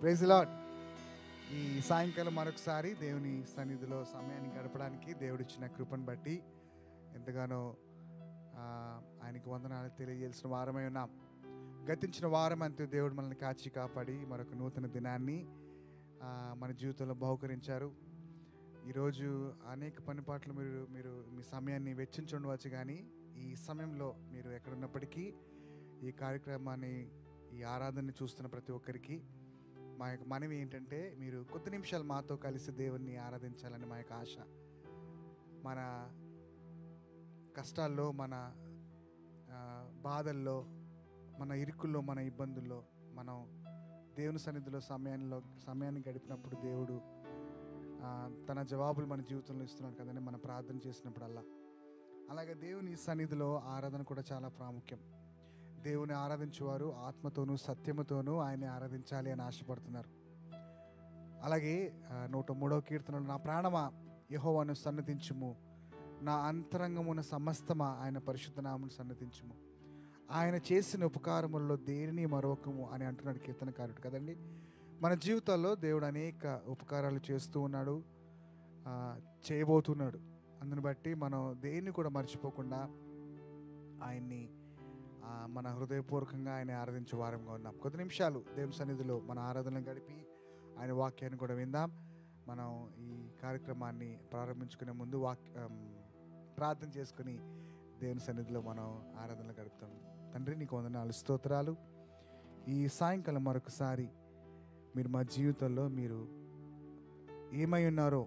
Praise lord ఈ సాయంకాలం మరొకసారి దేవుని సన్నిధిలో సమయాన్ని గడపడానికి దేవుడు ఇచ్చిన కృపను బట్టి ఎంతగానో ఆ, ఆయనకు వందనాలు తెలియజేసిన వారమై ఉన్నాం గతించిన వారం అంతే దేవుడు మనల్ని కాచి కాపాడి మరొక నూతన దినాన్ని ఆ, మన జీవితంలో బహుకరించారు ఈరోజు అనేక పనిపాట్లు మీరు మీరు మీ సమయాన్ని వెచ్చించుండవచ్చు కానీ ఈ సమయంలో మీరు ఎక్కడున్నప్పటికీ ఈ కార్యక్రమాన్ని ఈ ఆరాధనని చూస్తున్న ప్రతి ఒక్కరికి మా యొక్క మనవి ఏంటంటే మీరు కొద్ది నిమిషాలు మాతో కలిసి దేవుణ్ణి ఆరాధించాలని మా యొక్క ఆశ మన కష్టాల్లో మన ఆ, బాధల్లో మన ఇరుకుల్లో మన ఇబ్బందుల్లో మనం దేవుని సన్నిధిలో సమయంలో సమయాన్ని గడిపినప్పుడు దేవుడు ఆ, తన జవాబులు మన జీవితంలో ఇస్తున్నాడు కదండి మనం ప్రార్థన చేసినప్పుడల్లా అలాగే దేవుని సన్నిధిలో ఆరాధన కూడా చాలా ప్రాముఖ్యం దేవుని ఆరాధించేవారు ఆత్మతోనూ సత్యముతోనూ ఆయన్ని ఆరాధించాలి అని ఆశపడుతున్నారు అలాగే ఆ, నూట మూడవ కీర్తనలో నా ప్రాణమా యెహోవాను సన్నతించుము నా అంతరంగమున సమస్తమా ఆయన పరిశుద్ధ నామను సన్నతించుము ఆయన చేసిన ఉపకారములలో దేనిని మరొకము అని అంటున్నాడు కీర్తనకారుడు కదండి మన జీవితాల్లో దేవుడు అనేక ఉపకారాలు చేస్తూ ఉన్నాడు ఆ, చేయబోతున్నాడు అందుని బట్టి మనం దేన్ని కూడా మర్చిపోకుండా ఆయన్ని ఆ, మన హృదయపూర్వకంగా ఆయన ఆరాధించే వారంగా ఉన్నాం కొద్ది నిమిషాలు దేవుని సన్నిధిలో మన ఆరాధనలు గడిపి ఆయన వాక్యాన్ని కూడా విందాం మనం ఈ కార్యక్రమాన్ని ప్రారంభించుకునే ముందు వాక్ ఆమ్, ప్రార్థన చేసుకుని దేవుని సన్నిధిలో మనం ఆరాధనలు గడుపుతాం తండ్రి నీకు వందనాలు స్తోత్రాలు ఈ సాయంకాలం మరొకసారి మీరు మా జీవితంలో మీరు ఏమై ఉన్నారో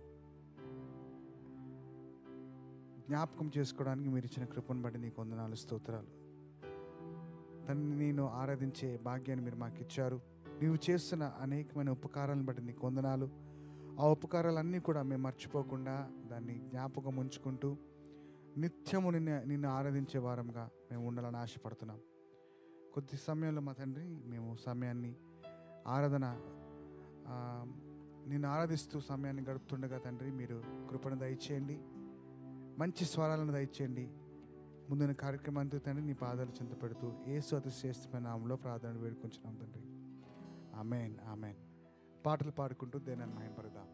జ్ఞాపకం చేసుకోవడానికి మీరు ఇచ్చిన కృపను బట్టి నీకు వందనాలు స్తోత్రాలు తన్ని నేను ఆరాధించే భాగ్యాన్ని మీరు మాకు ఇచ్చారు నీవు చేస్తున్న అనేకమైన ఉపకారాలను బట్టి నీకు వందనాలు ఆ ఉపకారాలన్నీ కూడా మేము మర్చిపోకుండా దాన్ని జ్ఞాపకం ఉంచుకుంటూ నిత్యము నిన్ను నిన్ను ఆరాధించే వారంగా మేము ఉండాలని ఆశపడుతున్నాం కొద్ది సమయంలో మా తండ్రి మేము సమయాన్ని ఆరాధన ఆ, నిన్ను ఆరాధిస్తూ సమయాన్ని గడుపుతుండగా తండ్రి మీరు కృపను దయచేయండి మంచి స్వరాలను దయచేయండి ముందున్న కార్యక్రమాంతో తండ్రి నీ పాదాలు చింత పెడుతూ ఏసు అతి శ్రేష్టమైన నామంలో ప్రార్థన వేడుకుంటున్నాం తండ్రి ఆమెన్ ఆమెన్ పాటలు పాడుకుంటూ దేనాన్ని మహింపడదాం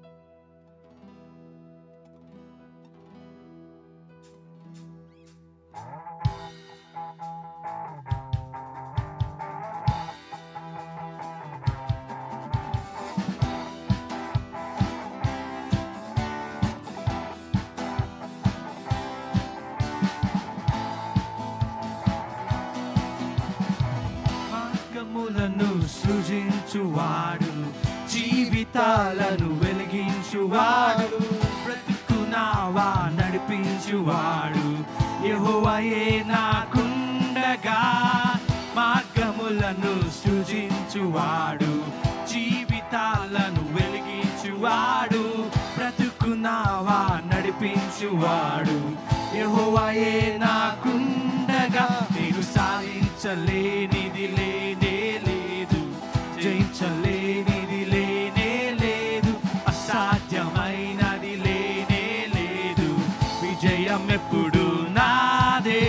మార్గములను సృజించువాడు జీవితాలను వెలిగించువాడు బ్రతుకునావా నడిపించువాడు యెహోవాయే నాకుండగా మార్గములను సృజించువాడు జీవితాలను వెలిగించువాడు బ్రతుకునావా నడిపించువాడు యెహోవాయే నాకుండగా నేను సాధించలేనిది లేనే లేదు జయించలేనిది లేనే లేదు అసాధ్యమైనది లేనే లేదు విజయం ఎప్పుడు నాదే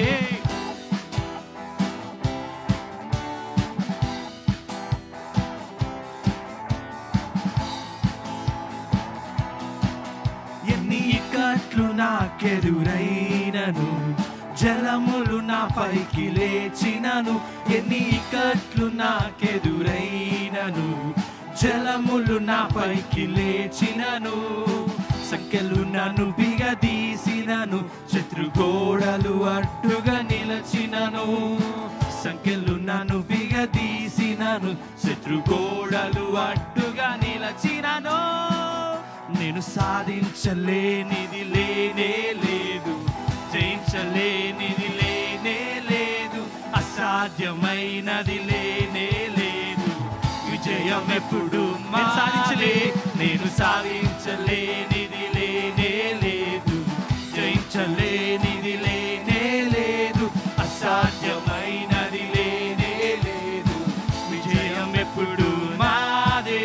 ఎన్ని ఇక్కట్లు నాకెదురైనను జలములు నా పైకి లేచినను ఎన్ని ఇక్కట్లు నాకెదురైనను జలములు నా పైకి లేచినను సంఖ్యలు నన్ను బిగదీసినను శత్రుగోడలు అడ్డుగా నిలచినను సంఖ్యలు నన్ను బిగదీసినను శత్రుగోడలు అడ్డుగా నిలచినను నేను సాధించలేనిది లేనే లేదు జయించలేనిది లేనే లేదు అసాధ్యమైనది లేనే లేదు విజయం ఎప్పుడు నేను సాధించలే నేను సాధించలేనిది లేనే లేదు జయించలేనిది లేనే లేదు అసాధ్యమైనది లేనే లేదు విజయం ఎప్పుడు మాదే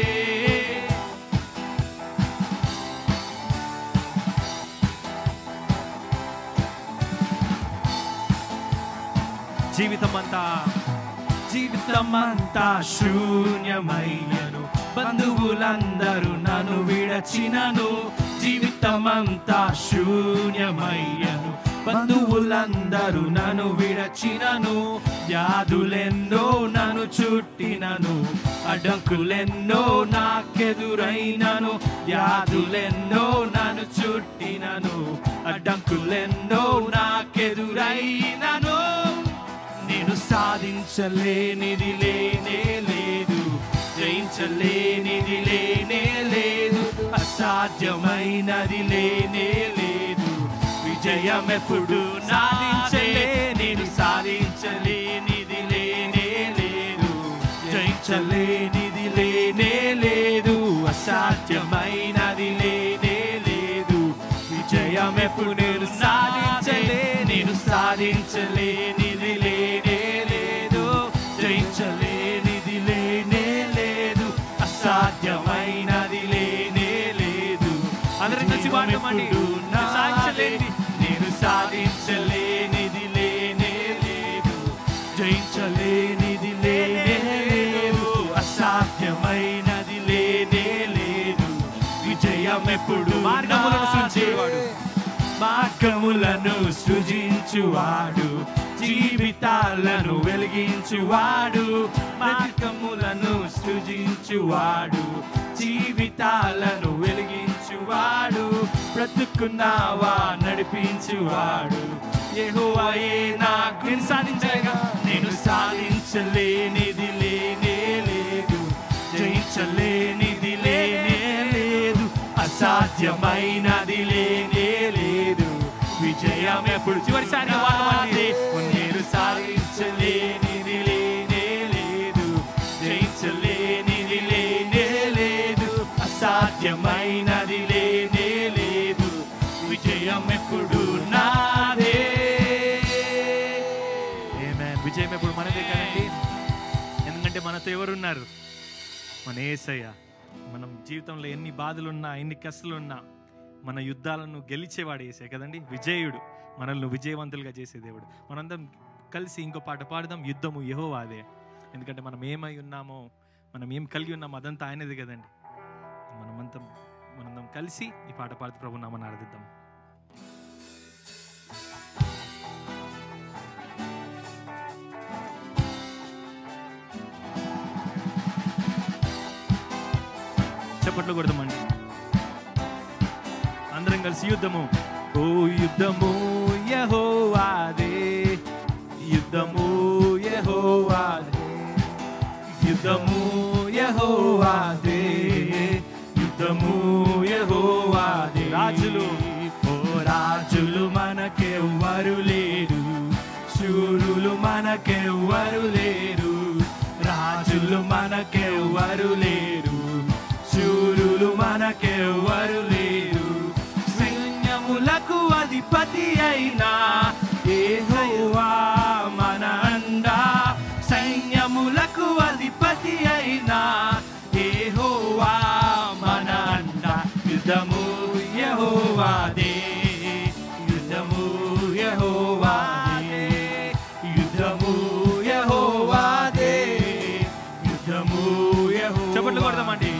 జీవితం అంతా జీవితం జీవితమంతా శూన్యమయ్యను బంధువులందరూ నన్ను విడచినను జీవితమంతా శూన్యమయ్యను బంధువులందరూ నన్ను విడచినను వ్యాధులెన్నో నన్ను చుట్టినను అడ్డంకులెన్నో నాకెదురైనను వ్యాధులెన్నో నన్ను చుట్టినను అడ్డంకులెన్నో నాకెదురైనను నేను సాధించలేనిది లేనే లేదు జయించలేనిది లేనే లేదు అసాధ్యమైనది లేనే లేదు విజయం ఎప్పుడు సాధించలే నేను సాధించలేనిది లేనే లేదు జయించలేనిది లేనే లేదు అసాధ్యమైనది లేనే లేదు విజయం ఎప్పుడు నేను సాధించలే నేను సాధించలేనిది లేనే లేదు జయించలేనిది లేనే లేదు అసాధ్యమైనది లేనే లేదు అందరం కలిసి పాడమండి సాధించలేనిది నేను సాధించలేనిది లేనే లేదు జయించలేనిది లేనే లేదు అసాధ్యమైనది లేనే లేదు విజయం ఎప్పుడు మార్గములను సృజించేవాడు మార్గములను సృజించువాడు జీవితాలను వెలిగించువాడు మార్గములను సృజించువాడు జీవితాలను వెలిగించువాడు బ్రతుకున్నావా నడిపించువాడు యెహోవాయే నాకు నేను సాధించగా నేను సాధించలేనిది లేనే లేదు జయించలేనిది లేనే లేదు అసాధ్యమైనది లేనే లేదు విజయం ఎప్పుడు చివరిసారి వాడమండి నేను సాధించలేనిది లేనే లేదు జయించలేనిది లేనే లేదు అసాధ్యమైనది లేనే లేదు విజయం ఎప్పుడు నాదే Amen. విజయం ఎప్పుడు మనదే కదండి ఎందుకంటే మనతో ఎవరున్నారు మన ఏసయ్య మనం జీవితంలో ఎన్ని బాధలున్నా ఎన్ని కష్టాలున్నా మన యుద్ధాలను గెలిచేవాడు ఏసే కదండి విజయుడు మనల్ని విజయవంతులుగా చేసే దేవుడు మనందరం కలిసి ఇంకో పాట పాడదాం యుద్ధము యెహోవాదే ఎందుకంటే మనం ఏమై ఉన్నామో మనం ఏం కలిగి ఉన్నామో అదంతా ఆయనది కదండి మనమంతా మనందరం కలిసి ఈ పాట పాడుతూ ప్రభు నామని ఆరాధిద్దాం చప్పట్లు కొడదామండి అందరం కలిసి యుద్ధము ఓ యుద్ధము యహోవాదే యుద్ధము యహోవాదే యుద్ధము యహోవాదే యుద్ధము యహోవాదే రాజులు ఓ రాజులు మనకెవ్వరు లేరు శూరులు మనకెవ్వరు లేరు రాజులు మనకెవ్వరు లేరు శూరులు మనకెవ్వరు లేరు సైన్యములకు అధిపతి అయినా యెహోవా మన అండా సైన్యములకు అధిపతి అయినా యెహోవా మన అండా యుద్ధము యెహోవాదే యుద్ధము యెహోవాదే యుద్ధము యెహోవాదే యుద్ధము యెహోవాదే చప్పట్లు కొడదామండి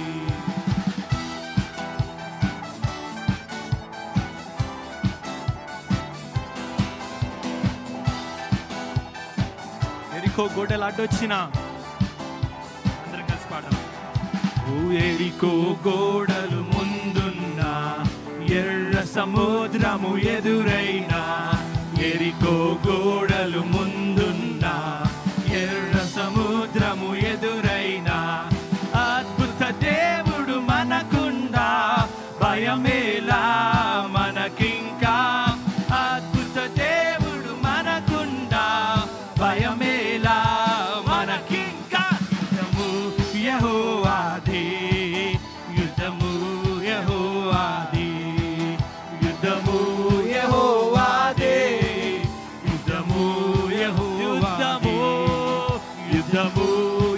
ఎరికో గోడలు అడ్డొచ్చిన అందరం కలిసి పాడదాం ఓ ఎరికో గోడలు ముందున్నా ఎర్ర సముద్రము ఎదురైనా ఎరికో గోడలు ముందున్నా ఎర్ర సముద్రము ఎదురైనా అద్భుత దేవుడు మనకుందా భయమేలా మనకింకా అద్భుత దేవుడు మనకుందా భయమేలా మనకింకా యుద్ధము యహోవాదే యుద్ధము యహోవాదే యుద్ధము యహోవాదే యుద్ధము యహోవాదే యుద్ధము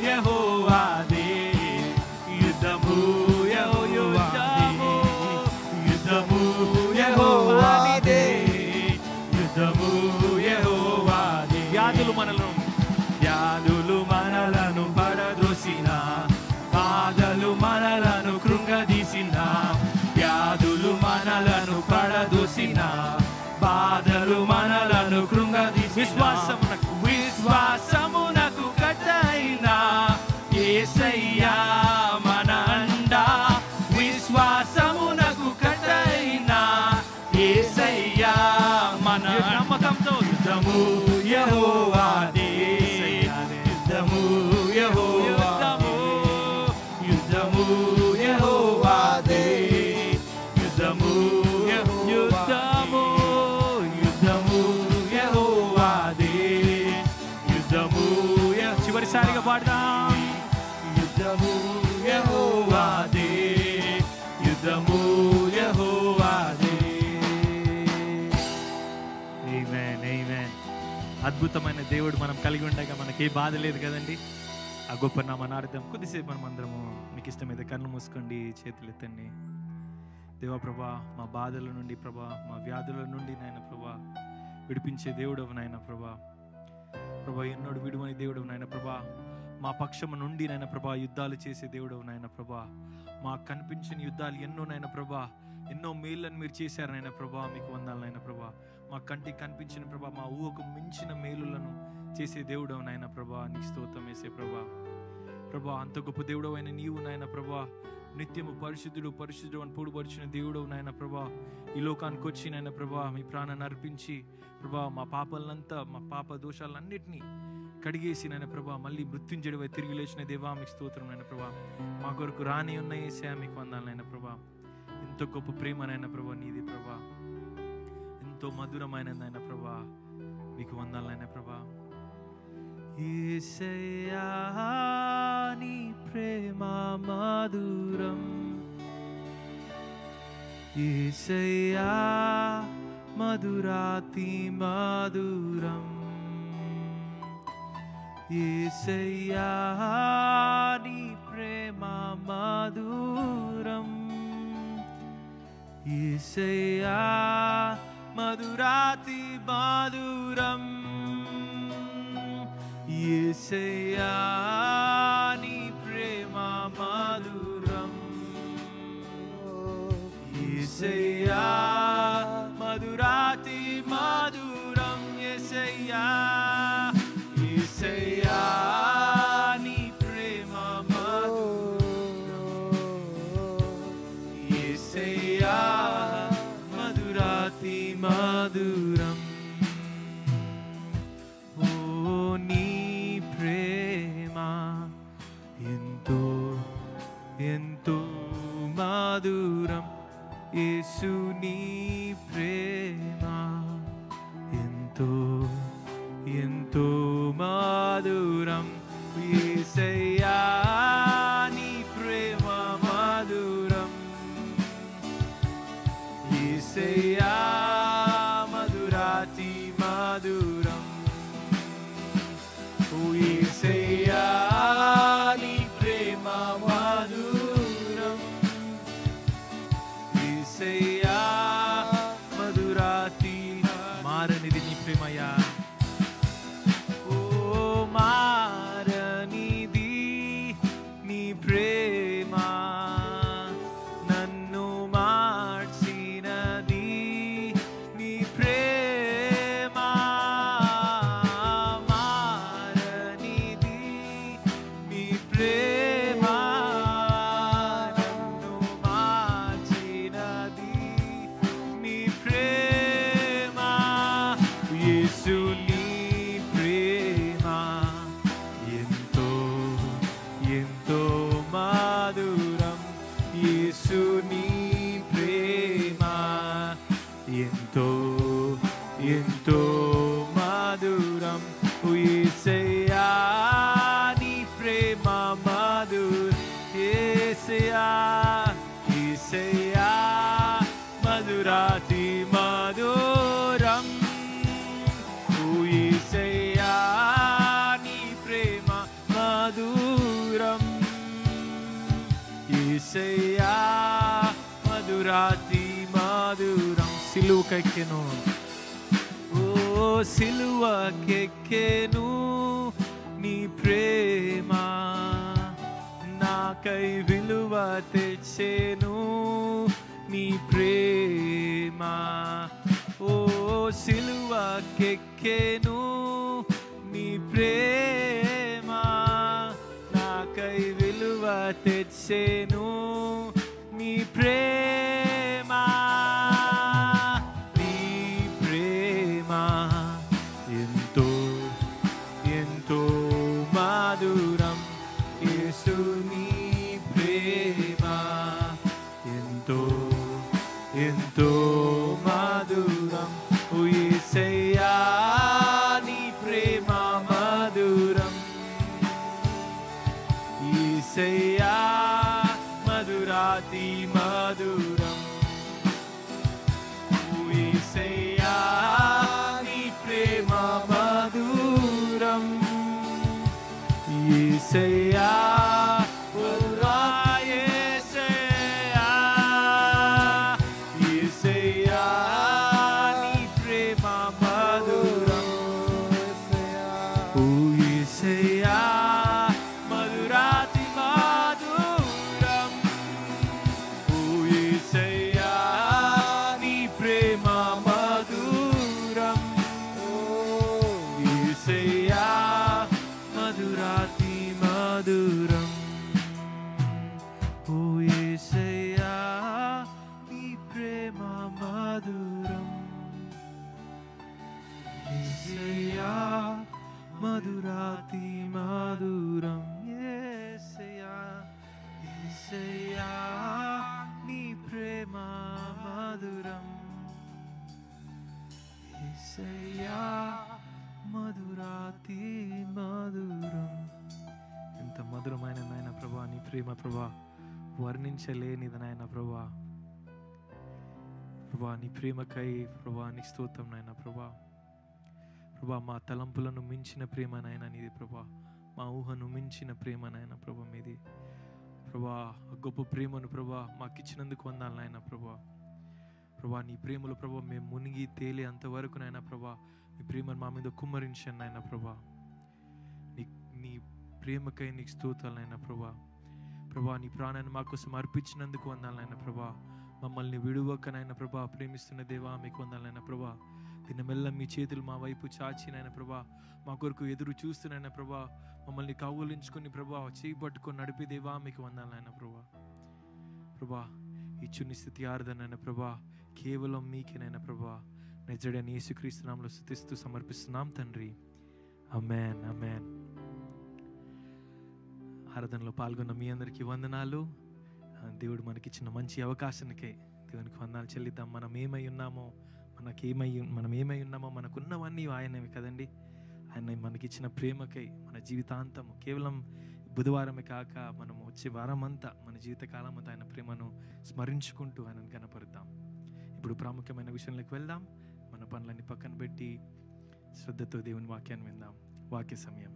విశ్వాసమునకు విశ్వాసమునకు కట్టైనా ఏసయ్యా మన అండా విశ్వాసమునకు కట్టైనా ఏసయ్యా మన నమ్మకంతో యుద్ధము యెహోవాదే యుద్ధము యెహోవాదే యుద్ధము యెహోవాదే యుద్ధము యుద్ధము యుద్ధము యెహోవాదే యుద్ధము యె- చివరిసారిగా పాడదాం యుద్ధము యెహోవాదే యుద్ధము యెహోవాదే ఆమేన్ ఆమేన్ అద్భుతమైన దేవుడు మనం కలిగి ఉండగా మనకి ఏ బాధ లేదు కదండి ఆ గొప్ప నామనార్థం కొద్దిసేపు మనం అందరము మీకు ఇష్టమైతే కన్ను మూసుకోండి చేతులు ఎత్తండి దేవా ప్రభా మా బాధల నుండి ప్రభా మా వ్యాధుల నుండి నాయన ప్రభా విడిపించే దేవుడు నాయన ప్రభా ప్రభా ఎన్నోడు విడువని దేవుడు నాయన ప్రభా మా పక్షము నుండి నాయన ప్రభా యుద్ధాలు చేసే దేవుడు నాయన ప్రభా మా కనిపించిన యుద్ధాలు ఎన్నో నాయన ప్రభా ఎన్నో మేళ్ళని మీరు చేశారు నాయన ప్రభా మీకు వందాలు నాయన ప్రభా మా కంటికి కనిపించిన ప్రభా మా ఊహకు మించిన మేలులను చేసే దేవుడు నాయన ప్రభా నీకు స్తోత్రం వేసే ప్రభా ప్రభా అంత గొప్ప దేవుడు అయిన నీవు నాయన ప్రభా నిత్యము పరిశుద్ధుడు పరిశుద్ధుడు అని పొడుపరిచిన దేవుడు నాయన ప్రభా ఈ లోకానికి వచ్చి నాయన ప్రభా మీ ప్రాణాన్ని అర్పించి ప్రభా మా పాపాలంతా మా పాప దోషాలన్నిటినీ కడిగేసి నాయన ప్రభా మళ్ళీ మృత్యుంజడివై తిరిగి లేచిన దేవా మీకు స్తోత్రం నాయన ప్రభా మా కొరకు రాని ఉన్న ఏసా మీకు వందాలు నాయన ప్రభా ఎంతో గొప్ప ప్రేమ నాయన ప్రభా నీది ప్రభా ఎంతో మధురమైన నాయన ప్రభా మీకు వందాలు నాయన ప్రభా ఏసయ్యా నీ ప్రేమ మధురం ఏసయ్యా మధురాతి మధురం ఏసయ్యా నీ ప్రేమ మధురం ఏసయ్యా మధురాతి మధురం ఏసయ్యా నీ ప్రేమ మధురం ఏసయ్యా మధురాతి మధురం ఏసయ్యా ఏసయ్యా నీ ప్రేమ మధురం ఏసయ్యా మధురాతి మధురం ఓ నీ ప్రేమ ఎంతో ఎంతో మధురం యేసు నీ ప్రేమ ఎంతో ఎంతో మధురం యేసయ్యా నీ ప్రేమ మధురం యేసయ్యా మధురాతి మధురం ఓ యేసయ్యా నీ ప్రేమ మధురం యేసయ్యా మధురాతి మారనిది నీ ప్రేమయ్యా ఓ మారనిది నీ ప్రేమ నన్ను మార్చినది నీ ప్రేమ మారనిది నీ ప్రేమ నన్ను మార్చినది నీ ప్రేమ యేసు నీ ప్రేమ ఎంతో ఎంతో మాధురం యేసు నీ ప్రేమ ఎంతో ఎంతో మాధురం యేసయ్యా నీ ప్రేమ మాధుర్ యేసయ్యా యేసయ్యా మధురాతి మధురం ఓ యేసయ్యా నీ ప్రేమ మధురం యేసయ్యా మధురాతి మధురం సిలువకెక్కెను ఓ సిలువకెక్కెను నీ ప్రేమ నాకై విలువ తెచ్చెను నీ ప్రేమ ఓ సిలువకెక్కెను తెలిసేను నీ ప్రేమ నీ ప్రేమ ఎంతో ఎంతో మాధురం యేసు నీ ప్రేమ ఎంతో ఎంతో మాధురం ఓ యేసయ్యా నీ ప్రేమ మధురం ఈసయ్యా మధురాతి మధురం ఓ ఈసయ్యా నీ ప్రేమ మధురం ఈసయ్యా ఓ రా యేసయ్యా ఈసయ్యా నీ ప్రేమ మధురం ఓ యేసయ్యా మధురాతి మధురం ఓ యేసయ్యా నీ ప్రేమ మధురం ఓ యేసయ్యా మధురాతి మధురం ఓ యేసయ్యా నీ ప్రేమ మధురం యేసయ్యా మధురాతి మధురం యేసయ్యా యేసయ్యా నీ ప్రేమ మధురం యేసయ్యా మధురాతి మధురం ఎంత మధురమైన నాయన ప్రభా నీ ప్రేమ ప్రభా వర్ణించలేనిది నాయన ప్రభా ప్రభా నీ ప్రేమకై ప్రభా నీ స్తోత్రం నాయన ప్రభా ప్రభా మా తలంపులను మించిన ప్రేమ నాయన నీది ప్రభా మా ఊహను మించిన ప్రేమ నాయన ప్రభా మీది ప్రభా ఆ గొప్ప ప్రేమను ప్రభా మాకు ఇచ్చినందుకు వందాలి నాయన ప్రభా ప్రభా నీ ప్రేమలో ప్రభా మేము మునిగి తేలే అంతవరకు నాయన ప్రభా నీ ప్రేమను మా మీద కుమ్మరించాను నాయన ప్రభా నీ నీ ప్రేమకై నీకు స్తోతాలు నాయన ప్రభా ప్రభా నీ ప్రాణాన్ని మా కోసం అర్పించినందుకు వందాలి నాయన ప్రభా మమ్మల్ని విడువక నాయన ప్రభా ప్రేమిస్తున్న దేవా మీకు వందాలి నాయన ప్రభా దినమెల్ల మీ చేతులు మా వైపు చాచి నాయన ప్రభా మా కొరకు ఎదురు చూస్తున్నాయన ప్రభా మమ్మల్ని కౌగులించుకొని ప్రభా చేయి పట్టుకొని నడిపే దేవా మీకు వందాలి నాయన ప్రభా ప్రభా ఇచ్చుని స్థితి ఆర్దనైన ప్రభా కేవలం మీకేనైనా ప్రభా నిజడని యేసుక్రీస్తునామలో స్థుతిస్తూ సమర్పిస్తున్నాం తండ్రి అమెన్ అమెన్ ఆరాధనలో పాల్గొన్న మీ అందరికీ వందనాలు ఆ, దేవుడు మనకిచ్చిన మంచి అవకాశానికై దేవునికి వందనాలు చెల్లిద్దాం మనం ఏమై ఉన్నామో మనకేమై మనం ఏమై ఉన్నామో మనకున్నవన్నీ ఆయనవి కదండి ఆయన మనకిచ్చిన ప్రేమకై మన జీవితాంతం కేవలం బుధవారమే కాక మనం వచ్చే వారం అంతా మన జీవితకాలం అంతా ఆయన ప్రేమను స్మరించుకుంటూ ఆయనను కనపరుద్దాం ఇప్పుడు ప్రాముఖ్యమైన విషయంలోకి వెళ్దాం మన పనులన్నీ పక్కన పెట్టి శ్రద్ధతో దేవుని వాక్యాన్ని విందాం వాక్య సమయం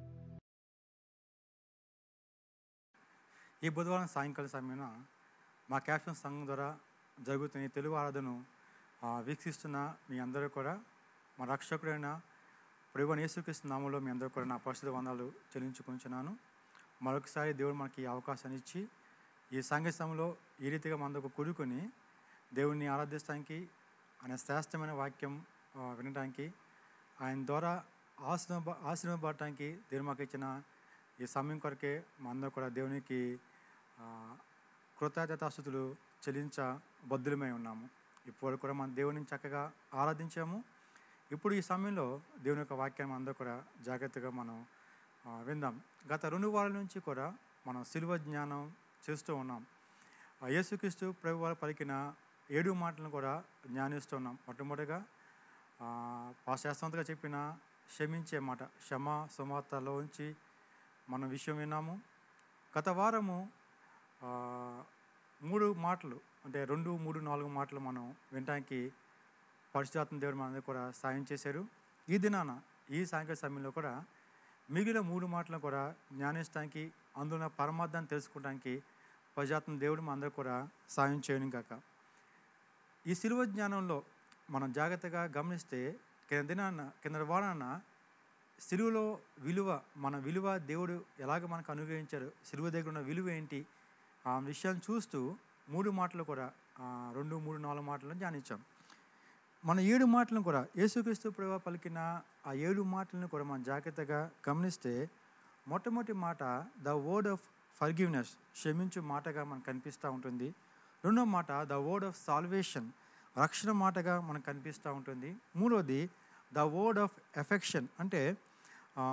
ఈ బుధవారం సాయంకాల సమయాన మా క్యాప్షన్ సంఘం ద్వారా జరుగుతున్న ఈ తెలుగు ఆరాధనను ఆ, వీక్షిస్తున్న మీ అందరూ కూడా మా రక్షకుడైన ప్రభు యేసుక్రీస్తు నామంలో మీ అందరూ కూడా నా పరిశుద్ధ వందనాలు చెల్లించుకుంటున్నాను మరొకసారి దేవుడు మనకి ఈ అవకాశాన్ని ఇచ్చి ఈ సంఘస్థంలో ఈ రీతిగా మన దగ్గర కూడుకొని దేవుణ్ణి ఆరాధిస్తానికి ఆయన శ్రేష్టమైన వాక్యం ఆ, వినడానికి ఆయన ద్వారా ఆశీర్వ ఆశీర్వపడటానికి దేవుడు మాకు ఇచ్చిన ఈ సమయం కొరకే మా అందరూ కూడా దేవునికి ఆ, కృతజ్ఞతాస్థుతులు చెల్లించ బద్దులమై ఉన్నాము ఇప్పుడు కూడా మన దేవుని చక్కగా ఆరాధించాము ఇప్పుడు ఈ సమయంలో దేవుని యొక్క వాక్యాన్ని అందరూ కూడా జాగ్రత్తగా మనం ఆ, విందాం గత రెండు వారాల నుంచి కూడా మనం సిలువ జ్ఞానం చేస్తూ ఉన్నాం ఆ యేసుక్రీస్తు ప్రభు వారు పలికిన ఏడు మాటలను కూడా జ్ఞానిస్తూ ఉన్నాం మొట్టమొదటిగా ఆ, పాశాస్త్రంతగా చెప్పిన క్షమించే మాట క్షమ సుమార్తలో ఉంచి మనం విషయం విన్నాము గత వారము ఆ, మూడు మాటలు అంటే రెండు మూడు నాలుగు మాటలు మనం వినటానికి పరిశుధాత్మ దేవుడు మనందరూ కూడా సాయం చేశారు ఈ దినాన ఈ సాయంకాల సమయంలో కూడా మిగిలిన మూడు మాటలను కూడా జ్ఞానించడానికి అందులో పరమార్థాన్ని తెలుసుకోవడానికి పరిశుధాత్మ దేవుడు మనందరూ కూడా సాయం చేయను కాక ఈ సిలువ జ్ఞానంలో మనం జాగ్రత్తగా గమనిస్తే కింద దినాన కింద వారాన సిలువలో విలువ మన విలువ దేవుడు ఎలాగ మనకు అనుగ్రహించారు సిలువ దగ్గర ఉన్న విలువ ఏంటి ఆ విషయాన్ని చూస్తూ మూడు మాటలు కూడా ఆ, రెండు మూడు నాలుగు మాటలను ధ్యానించాం మన ఏడు మాటలను కూడా యేసుక్రీస్తు ప్రభు పలికిన ఆ ఏడు మాటలను కూడా మనం జాగ్రత్తగా గమనిస్తే మొట్టమొదటి మాట ద వర్డ్ ఆఫ్ ఫర్గివ్నెస్ క్షమించు మాటగా మనకు కనిపిస్తూ ఉంటుంది రెండో మాట ద వర్డ్ ఆఫ్ సాల్వేషన్ రక్షణ మాటగా మనకు కనిపిస్తూ ఉంటుంది మూడోది ద వర్డ్ ఆఫ్ ఎఫెక్షన్ అంటే ఆ,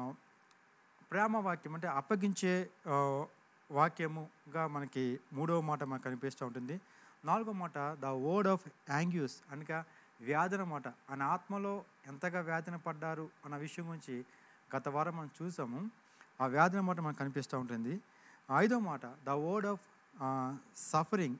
ప్రేమ వాక్యం అంటే అప్పగించే ఆ, వాక్యముగా మనకి మూడవ మాట మనకు కనిపిస్తూ ఉంటుంది నాలుగో మాట ద వర్డ్ ఆఫ్ యాంగ్యూస్ అనగా వ్యాధన మాట ఆయన ఆత్మలో ఎంతగా వేదన పడ్డారు అన్న విషయం గురించి గత వారం మనం చూసాము ఆ వ్యాధన మాట మనకు కనిపిస్తూ ఉంటుంది ఐదో మాట ద వర్డ్ ఆఫ్ సఫరింగ్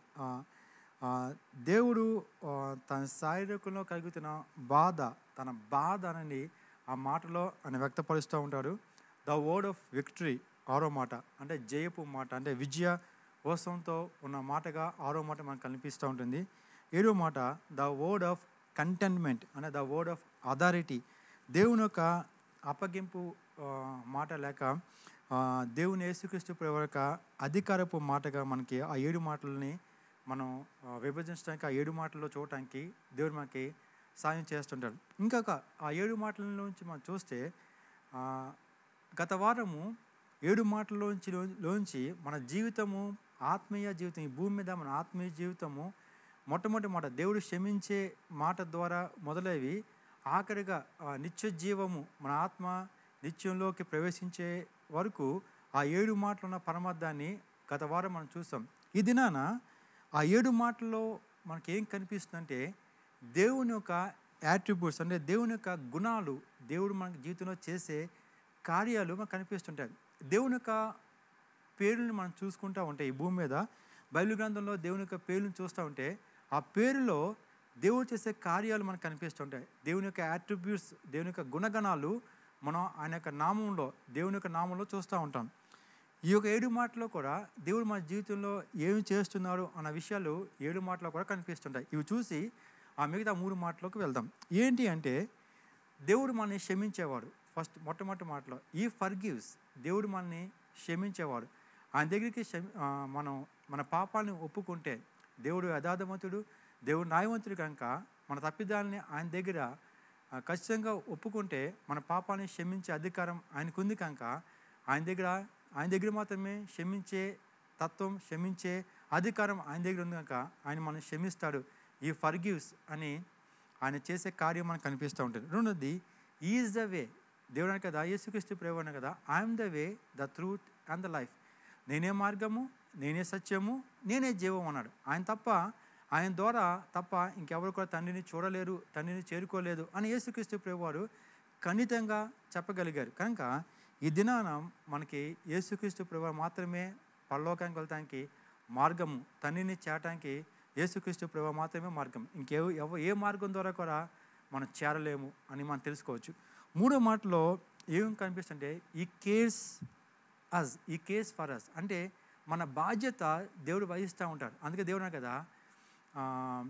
దేవుడు ఆ, తన శారీరకంలో కలుగుతున్న బాధ తన బాధ అని ఆ మాటలో ఆయన వ్యక్తపరుస్తూ ఉంటాడు ద వర్డ్ ఆఫ్ విక్టరీ ఆరో మాట అంటే జయపు మాట అంటే విజయ కోసంతో ఉన్న మాటగా ఆరో మాట మనకు కనిపిస్తూ ఉంటుంది ఏడో మాట ద వర్డ్ ఆఫ్ కంటెంట్మెంట్ అంటే ద వర్డ్ ఆఫ్ అథారిటీ దేవుని యొక్క అప్పగింపు ఆ, మాట లేక ఆ, దేవుని యేసుక్రీస్తు ప్రభు యొక్క అధికారపు మాటగా మనకి ఆ ఏడు మాటలని మనం ఆ, విభజించడానికి ఆ ఏడు మాటల్లో చూడటానికి దేవుడు మనకి సాయం చేస్తుంటాడు ఇంకొక ఆ ఏడు మాటల నుంచి మనం చూస్తే ఆ, గత వారము ఏడు మాటల్లోంచి లోంచి మన జీవితము ఆత్మీయ జీవితం ఈ భూమి మీద మన ఆత్మీయ జీవితము మొట్టమొదటి మాట దేవుడు క్షమించే మాట ద్వారా మొదలైవి ఆఖరిగా ఆ నిత్య జీవము మన ఆత్మ నిత్యంలోకి ప్రవేశించే వరకు ఆ ఏడు మాటలు ఉన్న పరమార్థాన్ని గత వారం మనం చూసాం ఈ దినాన ఆ ఏడు మాటల్లో మనకి ఏం కనిపిస్తుందంటే దేవుని యొక్క యాట్రిబ్యూట్స్ అంటే దేవుని యొక్క గుణాలు దేవుడు మన జీవితంలో చేసే కార్యాలు మనకు కనిపిస్తుంటాయి దేవుని యొక్క పేరుని మనం చూసుకుంటూ ఉంటే ఈ భూమి మీద బైబిల్ గ్రంథంలో దేవుని యొక్క పేరుని చూస్తూ ఉంటే ఆ పేరులో దేవుడు చేసే కార్యాలు మనకు కనిపిస్తుంటాయి దేవుని యొక్క యాట్రిబ్యూట్స్ దేవుని యొక్క గుణగణాలు మనం ఆయన యొక్క నామంలో దేవుని యొక్క నామంలో చూస్తూ ఉంటాం ఈ యొక్క ఏడు మాటలో కూడా దేవుడు మన జీవితంలో ఏమి చేస్తున్నారు అన్న విషయాలు ఏడు మాటలో కూడా కనిపిస్తుంటాయి ఇవి చూసి ఆ మిగతా మూడు మాటలోకి వెళ్దాం ఏంటి అంటే దేవుడు మనల్ని క్షమించేవాడు ఫస్ట్ మొట్టమొదటి మాటలో ఈ ఫర్గివ్స్ దేవుడు మనల్ని క్షమించేవాడు ఆయన దగ్గరికి క్షమి ఆ, మనం మన పాపాలను ఒప్పుకుంటే దేవుడు యథార్థవంతుడు దేవుడు న్యాయవంతుడు కనుక మన తప్పిదాలని ఆయన దగ్గర ఆ, ఖచ్చితంగా ఒప్పుకుంటే మన పాపాన్ని క్షమించే అధికారం ఆయనకుంది కనుక ఆయన దగ్గర ఆయన దగ్గర మాత్రమే క్షమించే తత్వం క్షమించే అధికారం ఆయన దగ్గర ఉంది కనుక ఆయన మనం క్షమిస్తాడు ఈ ఫర్గివ్స్ అని ఆయన చేసే కార్యం మనకు కనిపిస్తూ ఉంటుంది రెండోది ఈజ్ ద వే దేవుడు అనే కదా యేసుక్రీస్తు ప్రేమ కదా I'm the way the truth and the life నేనే మార్గము నేనే సత్యము నేనే జీవం అన్నాడు ఆయన తప్ప ఆయన ద్వారా తప్ప ఇంకెవరు కూడా తండ్రిని చూడలేరు తండ్రిని చేరుకోలేదు అని యేసుక్రీస్తు ప్రభువారు ఖండితంగా చెప్పగలిగారు కనుక ఈ దినాన మనకి యేసుక్రీస్తు ప్రభు మాత్రమే పరలోకానికి వెళ్ళటానికి మార్గము తండ్రిని చేరటానికి యేసుక్రీస్తు ప్రభు మాత్రమే మార్గం ఇంకే ఎవ ఏ మార్గం ద్వారా కూడా మనం చేరలేము అని మనం తెలుసుకోవచ్చు మూడో మాటలో ఏం కనిపిస్తుంటే ఈ కేర్స్ అస్ ఈ కేస్ ఫర్ అస్ అంటే మన బాధ్యత దేవుడు వహిస్తూ ఉంటాడు అందుకే దేవుడు అన్నాడు కదా ఆ,